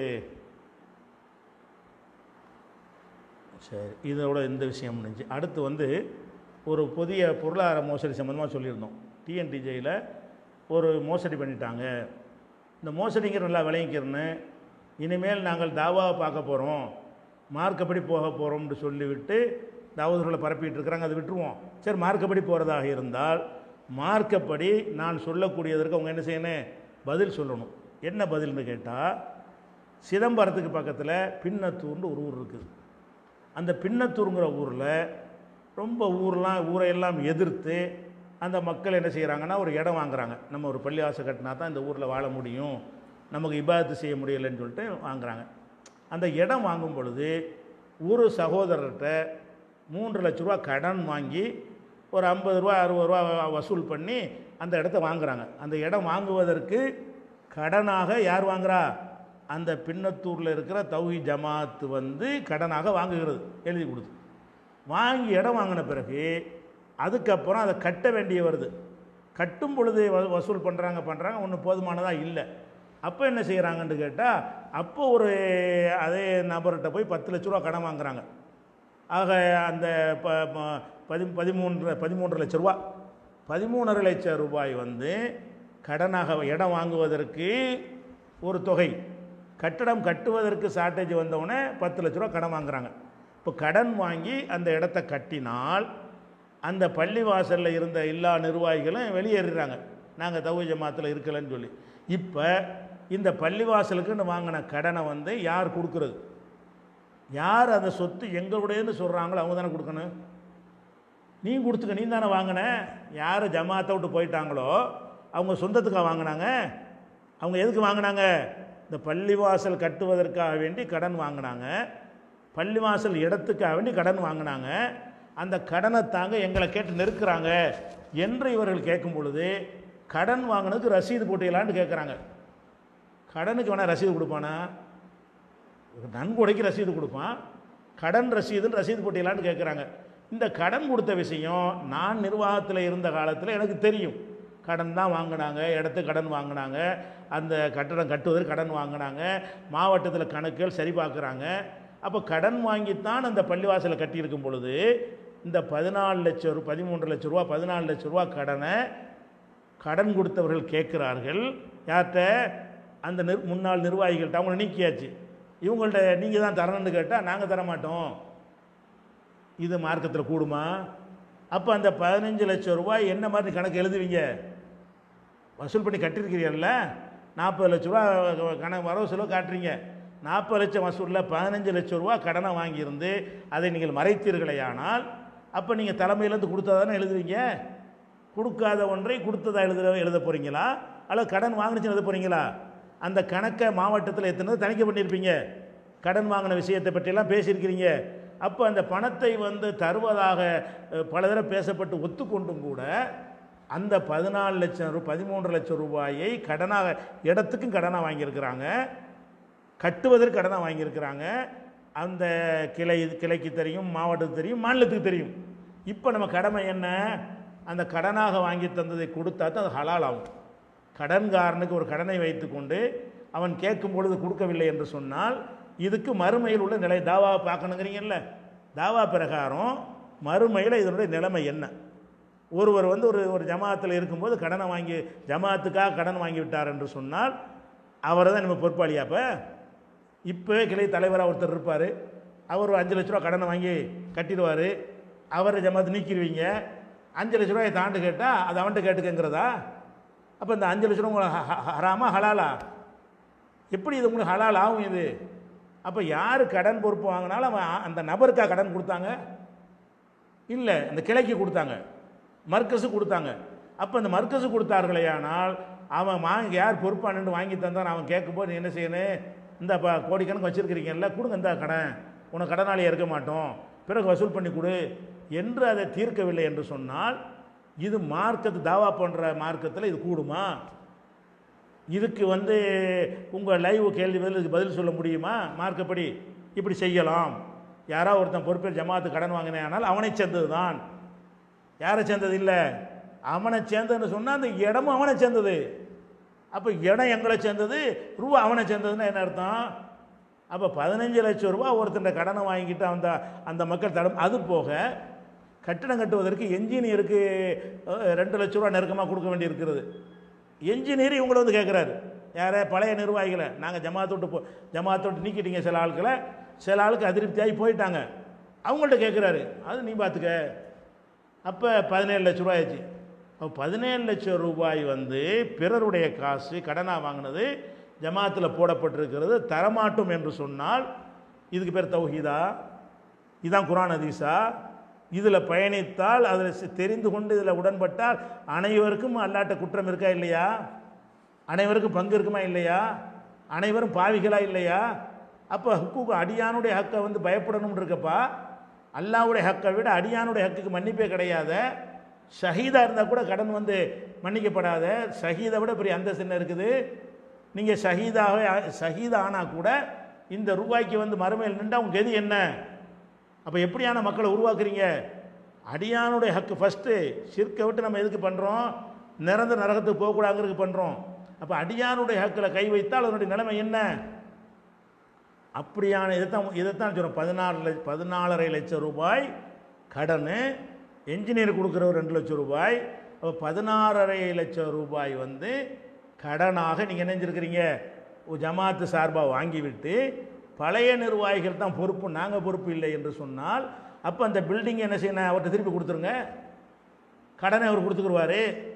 சரி இதோட இந்த விஷயம் முடிஞ்சு அடுத்து வந்து ஒரு புதிய பொருளாதார மோசடி சம்மந்தமாக சொல்லியிருந்தோம் டிஎன்டிஜேயில் ஒரு மோசடி பண்ணிட்டாங்க இந்த மோசடிங்கிற நல்லா விளங்கிக்கிறன்னு இனிமேல் நாங்கள் தாவாவை பார்க்க போகிறோம் மார்க்கப்படி போக போகிறோம்னு சொல்லிவிட்டு தாவூதுகளை பரப்பிட்டு இருக்கிறாங்க அதை விட்டுருவோம் சரி மார்க்கப்படி போகிறதாக இருந்தால் மார்க்கப்படி நான் சொல்லக்கூடியதற்கு அவங்க என்ன செய்யணும் பதில் சொல்லணும் என்ன பதில்னு கேட்டால் சிதம்பரத்துக்கு பக்கத்தில் பின்னத்தூர்னு ஒரு ஊர் இருக்குது அந்த பின்னத்தூருங்கிற ஊரில் ரொம்ப ஊர்லாம் ஊரையெல்லாம் எதிர்த்து அந்த மக்கள் என்ன செய்கிறாங்கன்னா ஒரு இடம் வாங்குறாங்க நம்ம ஒரு பள்ளிவாசல் கட்டினா தான் இந்த ஊரில் வாழ முடியும் நமக்கு இபாதத்து செய்ய முடியலைன்னு சொல்லிட்டு வாங்குறாங்க அந்த இடம் வாங்கும் பொழுது ஒரு சகோதரர்கிட்ட மூன்று லட்ச ரூபா கடன் வாங்கி ஒரு ஐம்பது ரூபா அறுபது ரூபா வசூல் பண்ணி அந்த இடத்த வாங்குறாங்க அந்த இடம் வாங்குவதற்கு கடனாக யார் வாங்குறா அந்த பின்னத்தூரில் இருக்கிற தௌஹி ஜமாத்து வந்து கடனாக வாங்குகிறது எழுதி கொடுத்து வாங்கி இடம் வாங்கின பிறகு அதுக்கப்புறம் அதை கட்ட வேண்டிய வருது கட்டும் பொழுது வ- வசூல் பண்ணுறாங்க பண்ணுறாங்க ஒன்றும் போதுமானதாக இல்லை அப்போ என்ன செய்கிறாங்கன்னு கேட்டால் அப்போ ஒரு அதே நபர்கிட்ட போய் பத்து லட்ச ரூபா கடன் வாங்குறாங்க ஆக அந்த ப ப- பதி பதிமூன்று பதிமூன்று லட்ச ரூபா பதிமூணரை லட்சம் ரூபாய் வந்து கடனாக இடம் வாங்குவதற்கு ஒரு தொகை கட்டடம் கட்டுவதற்கு ஷார்ட்டேஜ் வந்தவுடனே பத்து லட்ச ரூபா கடன் வாங்குறாங்க இப்போ கடன் வாங்கி அந்த இடத்த கட்டினால் அந்த பள்ளி வாசலில் இருந்த எல்லா நிர்வாகிகளும் வெளியேறுறாங்க நாங்கள் தவு ஜமாத்தில் இருக்கலைன்னு சொல்லி இப்போ இந்த பள்ளிவாசலுக்குன்னு வாங்கின கடனை வந்து யார் கொடுக்குறது யார் அந்த சொத்து எங்களுடையன்னு சொல்கிறாங்களோ அவங்க தானே கொடுக்கணும் நீ கொடுத்துக்க நீ தானே வாங்கின யார் ஜமாத்தை விட்டு போயிட்டாங்களோ அவங்க சொந்தத்துக்காக வாங்கினாங்க அவங்க எதுக்கு வாங்கினாங்க இந்த பள்ளிவாசல் கட்டுவதற்காக வேண்டி கடன் வாங்கினாங்க பள்ளிவாசல் இடத்துக்காக வேண்டி கடன் வாங்கினாங்க அந்த கடனை தாங்க எங்களை கேட்டு நெருக்கிறாங்க என்று இவர்கள் கேட்கும் பொழுது கடன் வாங்கினதுக்கு ரசீது போட்டீங்களான்னு கேட்குறாங்க கடனுக்கு வேணால் ரசீது கொடுப்பானா நன்கொடைக்கு ரசீது கொடுப்பான் கடன் ரசீதுன்னு ரசீது போட்டீங்களான்னு கேட்குறாங்க இந்த கடன் கொடுத்த விஷயம் நான் நிர்வாகத்தில் இருந்த காலத்தில் எனக்கு தெரியும் கடன் தான் வாங்கினாங்க இடத்துக்கு கடன் வாங்கினாங்க அந்த கட்டடம் கட்டுவதற்கு கடன் வாங்கினாங்க மாவட்டத்தில் கணக்குகள் சரி பார்க்குறாங்க அப்போ கடன் வாங்கித்தான் அந்த பள்ளிவாசலை கட்டியிருக்கும் பொழுது இந்த பதினாலு லட்சம் ரூ பதிமூன்று லட்ச ரூபா பதினாலு லட்ச ரூபா கடனை கடன் கொடுத்தவர்கள் கேட்கிறார்கள் யார்கிட்ட அந்த நிர் முன்னாள் நிர்வாகிகள்கிட்ட அவங்கள நீக்கியாச்சு இவங்கள்ட்ட நீங்கள் தான் தரணும்னு கேட்டால் நாங்கள் தர மாட்டோம் இது மார்க்கத்தில் கூடுமா அப்போ அந்த பதினஞ்சு லட்சம் ரூபாய் என்ன மாதிரி கணக்கு எழுதுவீங்க வசூல் பண்ணி கட்டியிருக்கிறீங்கல்ல நாற்பது லட்ச ரூபா கணக்கு வரவு செலவு காட்டுறீங்க நாற்பது லட்சம் வசூலில் பதினஞ்சு லட்சம் ரூபா கடனை வாங்கியிருந்து அதை நீங்கள் மறைத்தீர்களேயானால் அப்போ நீங்கள் தலைமையிலேருந்து கொடுத்தா தானே எழுதுவீங்க கொடுக்காத ஒன்றை கொடுத்ததா எழுத எழுத போகிறீங்களா அல்லது கடன் வாங்கினுச்சுன்னு எழுத போகிறீங்களா அந்த கணக்கை மாவட்டத்தில் எத்தனை தணிக்கை பண்ணியிருப்பீங்க கடன் வாங்கின விஷயத்தை பற்றியெல்லாம் பேசியிருக்கிறீங்க அப்போ அந்த பணத்தை வந்து தருவதாக அஹ், பல தடவை பேசப்பட்டு ஒத்துக்கொண்டும் கூட அந்த பதினாலு லட்சம் ரூ பதிமூன்று லட்சம் ரூபாயை கடனாக இடத்துக்கும் கடனாக வாங்கியிருக்கிறாங்க கட்டுவதற்கு கடனாக வாங்கியிருக்கிறாங்க அந்த கிளை கிளைக்கு தெரியும் மாவட்டத்துக்கு தெரியும் மாநிலத்துக்கு தெரியும் இப்போ நம்ம கடமை என்ன அந்த கடனாக வாங்கி தந்ததை கொடுத்தா தான் அது ஹலால் ஆகும் கடன்காரனுக்கு ஒரு கடனை வைத்துக்கொண்டு அவன் கேட்கும் பொழுது கொடுக்கவில்லை என்று சொன்னால் இதுக்கு மறுமையில் உள்ள நிலை தாவாவை பார்க்கணுங்கிறீங்கல்ல தாவா பிரகாரம் மறுமையில் இதனுடைய நிலைமை என்ன ஒருவர் வந்து ஒரு ஒரு ஜமாத்தில் இருக்கும்போது கடனை வாங்கி ஜமாத்துக்காக கடன் வாங்கி விட்டார் என்று சொன்னால் அவரை தான் நம்ம பொறுப்பாளியாப்ப இப்போவே கிளை தலைவராக ஒருத்தர் இருப்பார் அவர் ஒரு அஞ்சு லட்ச ரூபா கடனை வாங்கி கட்டிடுவார் அவரை ஜமாத்து நீக்கிடுவீங்க அஞ்சு லட்ச ரூபாயை தாண்டு கேட்டால் அது அவன்கிட்ட கேட்டுக்கங்கிறதா அப்போ இந்த அஞ்சு லட்ச ரூபா உங்களுக்கு ஹ- ஹ- ஹராமா ஹலாலா எப்படி இது உங்களுக்கு ஹலால் ஆகும் இது அப்போ யார் கடன் பொறுப்பு வாங்கினாலும் அவன் ஆ- அந்த நபருக்கா கடன் கொடுத்தாங்க இல்லை அந்த கிளைக்கு கொடுத்தாங்க மர்க்கஸு கொடுத்தாங்க அப்போ அந்த மர்க்கஸு கொடுத்தார்களே ஆனால் அவன் வாங்கி யார் பொறுப்பானு வாங்கி தந்தான் அவன் கேட்கும்போது நீ என்ன செய்யணும் இந்த இப்போ கோடிக்கணக்கு வச்சுருக்கிறீங்கல்ல கொடுங்க இந்த கடன் உனக்கு கடனாளியாக இருக்க மாட்டோம் பிறகு வசூல் பண்ணி கொடு என்று அதை தீர்க்கவில்லை என்று சொன்னால் இது மார்க்கத்து தாவா பண்ணுற மார்க்கத்தில் இது கூடுமா இதுக்கு வந்து உங்கள் லைவ் கேள்வி பதிலுக்கு பதில் சொல்ல முடியுமா மார்க்கப்படி இப்படி செய்யலாம் யாரோ ஒருத்தன் பொறுப்பேல் ஜமாத்து கடன் வாங்கினே ஆனால் அவனை சேர்ந்தது தான் யாரை சேர்ந்தது இல்லை அவனை சேர்ந்ததுன்னு சொன்னால் அந்த இடமும் அவனை சேர்ந்தது அப்போ இடம் எங்களை சேர்ந்தது ரூபா அவனை சேர்ந்ததுன்னா என்ன அர்த்தம் அப்போ பதினஞ்சு லட்சம் ரூபா ஒருத்தன் கடனை வாங்கிட்டு அந்த அந்த மக்கள் தடம் அது போக கட்டடம் கட்டுவதற்கு என்ஜினியருக்கு அஹ், ரெண்டு லட்ச ரூபா நெருக்கமாக கொடுக்க வேண்டியிருக்கிறது என்ஜினியர் இவங்கள வந்து கேட்குறாரு யார பழைய நிர்வாகிகளை நாங்கள் ஜமாத்தோட்டு போ ஜமாத்தோட்டு நீக்கிட்டீங்க சில ஆட்களை சில ஆளுக்கு அதிருப்தியாகி போயிட்டாங்க அவங்கள்ட்ட கேட்குறாரு அது நீ பார்த்துக்க அப்போ பதினேழு லட்ச ரூபாய் ஆச்சு அப்போ பதினேழு லட்சம் ரூபாய் வந்து பிறருடைய காசு கடனாக வாங்கினது ஜமாத்தில் போடப்பட்டிருக்கிறது தரமாட்டோம் என்று சொன்னால் இதுக்கு பேர் தௌஹீதா இதான் குரான் ஹதீஸா இதில் பயணித்தால் அதில் தெரிந்து கொண்டு இதில் உடன்பட்டால் அனைவருக்கும் அல்லாட்ட குற்றம் இருக்கா இல்லையா அனைவருக்கும் பங்கு இருக்குமா இல்லையா அனைவரும் பாவிகளா இல்லையா அப்போ ஹக்கு அடியானுடைய ஹக்கை வந்து பயப்படணும்னு இருக்கப்பா அல்லாவுடைய ஹக்கை விட அடியானுடைய ஹக்குக்கு மன்னிப்பே கிடையாத ஷஹீதா இருந்தால் கூட கடன் வந்து மன்னிக்கப்படாத ஷஹீதை விட பெரிய அந்தஸ்து என்ன இருக்குது நீங்கள் ஷஹீதாக ஷஹீதா ஆனால் கூட இந்த ரூபாய்க்கு வந்து மறுமையில் நின்று அவங்க கதி என்ன அப்போ எப்படியான மக்களை உருவாக்குறீங்க அடியானுடைய ஹக்கு ஃபஸ்ட்டு சிற்கை விட்டு நம்ம எதுக்கு பண்ணுறோம் நிரந்தர நரகத்துக்கு போகக்கூடாதுங்கிறதுக்கு பண்ணுறோம் அப்போ அடியானுடைய ஹக்கில் கை வைத்தால் அதனுடைய நிலைமை என்ன அப்படியான இதைத்தான் இதைத்தான் சொல்கிறோம் பதினாறு லட்ச பதினாலரை லட்சம் ரூபாய் கடன் என்ஜினியர் கொடுக்குற ஒரு ரெண்டு லட்சம் ரூபாய் அப்போ பதினாறரை லட்சம் ரூபாய் வந்து கடனாக நீங்கள் நினைஞ்சிருக்கிறீங்க ஜமாத்து சார்பாக வாங்கிவிட்டு பழைய நிர்வாகிகள் தான் பொறுப்பு நாங்கள் பொறுப்பு இல்லை என்று சொன்னால் அப்போ அந்த பில்டிங் என்ன செய்யணும் அவர்கிட்ட திருப்பி கொடுத்துருங்க கடனை அவர் கொடுத்துக்குருவாரு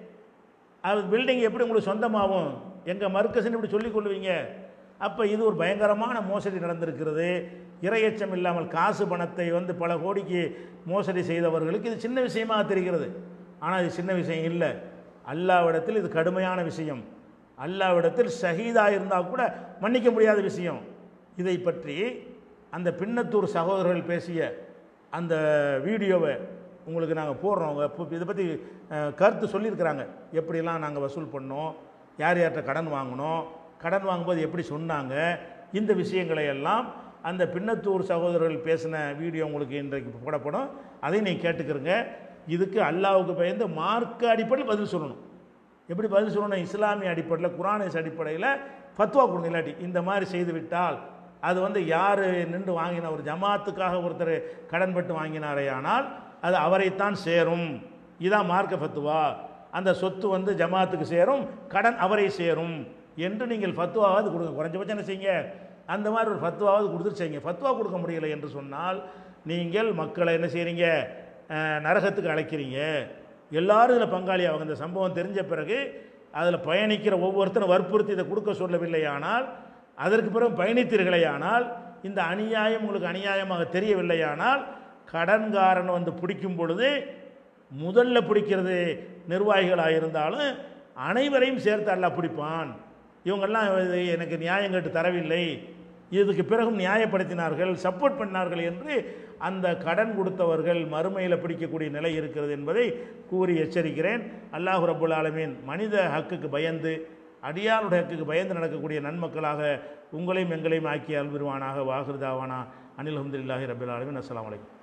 அது பில்டிங் எப்படி உங்களுக்கு சொந்தமாகும் எங்கள் மர்க்கஸ்ன்னு இப்படி சொல்லிக் கொள்வீங்க அப்போ இது ஒரு பயங்கரமான மோசடி நடந்திருக்கிறது இரையச்சம் இல்லாமல் காசு பணத்தை வந்து பல கோடிக்கு மோசடி செய்தவர்களுக்கு இது சின்ன விஷயமாக தெரிகிறது ஆனால் இது சின்ன விஷயம் இல்லை அல்லாவிடத்தில் இது கடுமையான விஷயம் அல்லாவிடத்தில் ஷஹீதாக இருந்தால் கூட மன்னிக்க முடியாத விஷயம் இதை பற்றி அந்த பின்னத்தூர் சகோதரர்கள் பேசிய அந்த வீடியோவை உங்களுக்கு நாங்கள் போடுறோம் அவங்க இப்போ இதை பற்றி அஹ், கருத்து சொல்லியிருக்கிறாங்க எப்படிலாம் நாங்கள் வசூல் பண்ணோம் யார் யார்கிட்ட கடன் வாங்கினோம் கடன் வாங்கும்போது எப்படி சொன்னாங்க இந்த விஷயங்களை எல்லாம் அந்த பின்னத்தூர் சகோதரர்கள் பேசின வீடியோ உங்களுக்கு இன்றைக்கு போடப்படும் அதை நீங்கள் கேட்டுக்கிறங்க இதுக்கு அல்லாவுக்கு பயந்து மார்க்க அடிப்படையில் பதில் சொல்லணும் எப்படி பதில் சொல்லணும் இஸ்லாமிய அடிப்படையில் குரானிஸ் அடிப்படையில் ஃபத்வா கொடுங்க இல்லாட்டி இந்த மாதிரி செய்து விட்டால் அது வந்து யார் நின்று வாங்கின ஒரு ஜமாத்துக்காக ஒருத்தர் கடன்பட்டு வாங்கினாரே ஆனால் அது அவரைத்தான் சேரும் இதான் மார்க்க ஃபத்துவா அந்த சொத்து வந்து ஜமாத்துக்கு சேரும் கடன் அவரை சேரும் என்று நீங்கள் ஃபத்துவாவது கொடுங்க குறைஞ்சபட்சம் என்ன செய்யுங்க அந்த மாதிரி ஒரு ஃபத்துவாவது கொடுத்துட்டு செய்யுங்க ஃபத்துவா கொடுக்க முடியலை என்று சொன்னால் நீங்கள் மக்களை என்ன செய்கிறீங்க அஹ், நரகத்துக்கு அழைக்கிறீங்க எல்லாரும் இதில் பங்காளி அவங்க இந்த சம்பவம் தெரிஞ்ச பிறகு அதில் பயணிக்கிற ஒவ்வொருத்தரும் வற்புறுத்தி இதை கொடுக்க சொல்லவில்லையானால் அதற்கு பிறகு பயணித்தீர்களேயானால் இந்த அநியாயம் உங்களுக்கு அநியாயமாக தெரியவில்லையானால் கடன்காரன் வந்து பிடிக்கும் பொழுது முதல்ல பிடிக்கிறது நிர்வாகிகளாக இருந்தாலும் அனைவரையும் சேர்த்து அல்லாஹ் பிடிப்பான் இவங்கெல்லாம் இது எனக்கு நியாயம் கேட்டு தரவில்லை இதுக்கு பிறகும் நியாயப்படுத்தினார்கள் சப்போர்ட் பண்ணார்கள் என்று அந்த கடன் கொடுத்தவர்கள் மறுமையில் பிடிக்கக்கூடிய நிலை இருக்கிறது என்பதை கூறி எச்சரிக்கிறேன் அல்லாஹ் ரப்புல் ஆலமீன் மனித ஹக்குக்கு பயந்து அடியாருடைய ஹக்குக்கு பயந்து நடக்கக்கூடிய நன்மக்களாக உங்களையும் எங்களையும் ஆக்கி அல்விருவானாக வாகிருதாவானா அனில் அஹமதுல்லாஹி ரபுல் ஆலமின் அஸ்ஸலாமு அலைக்கும்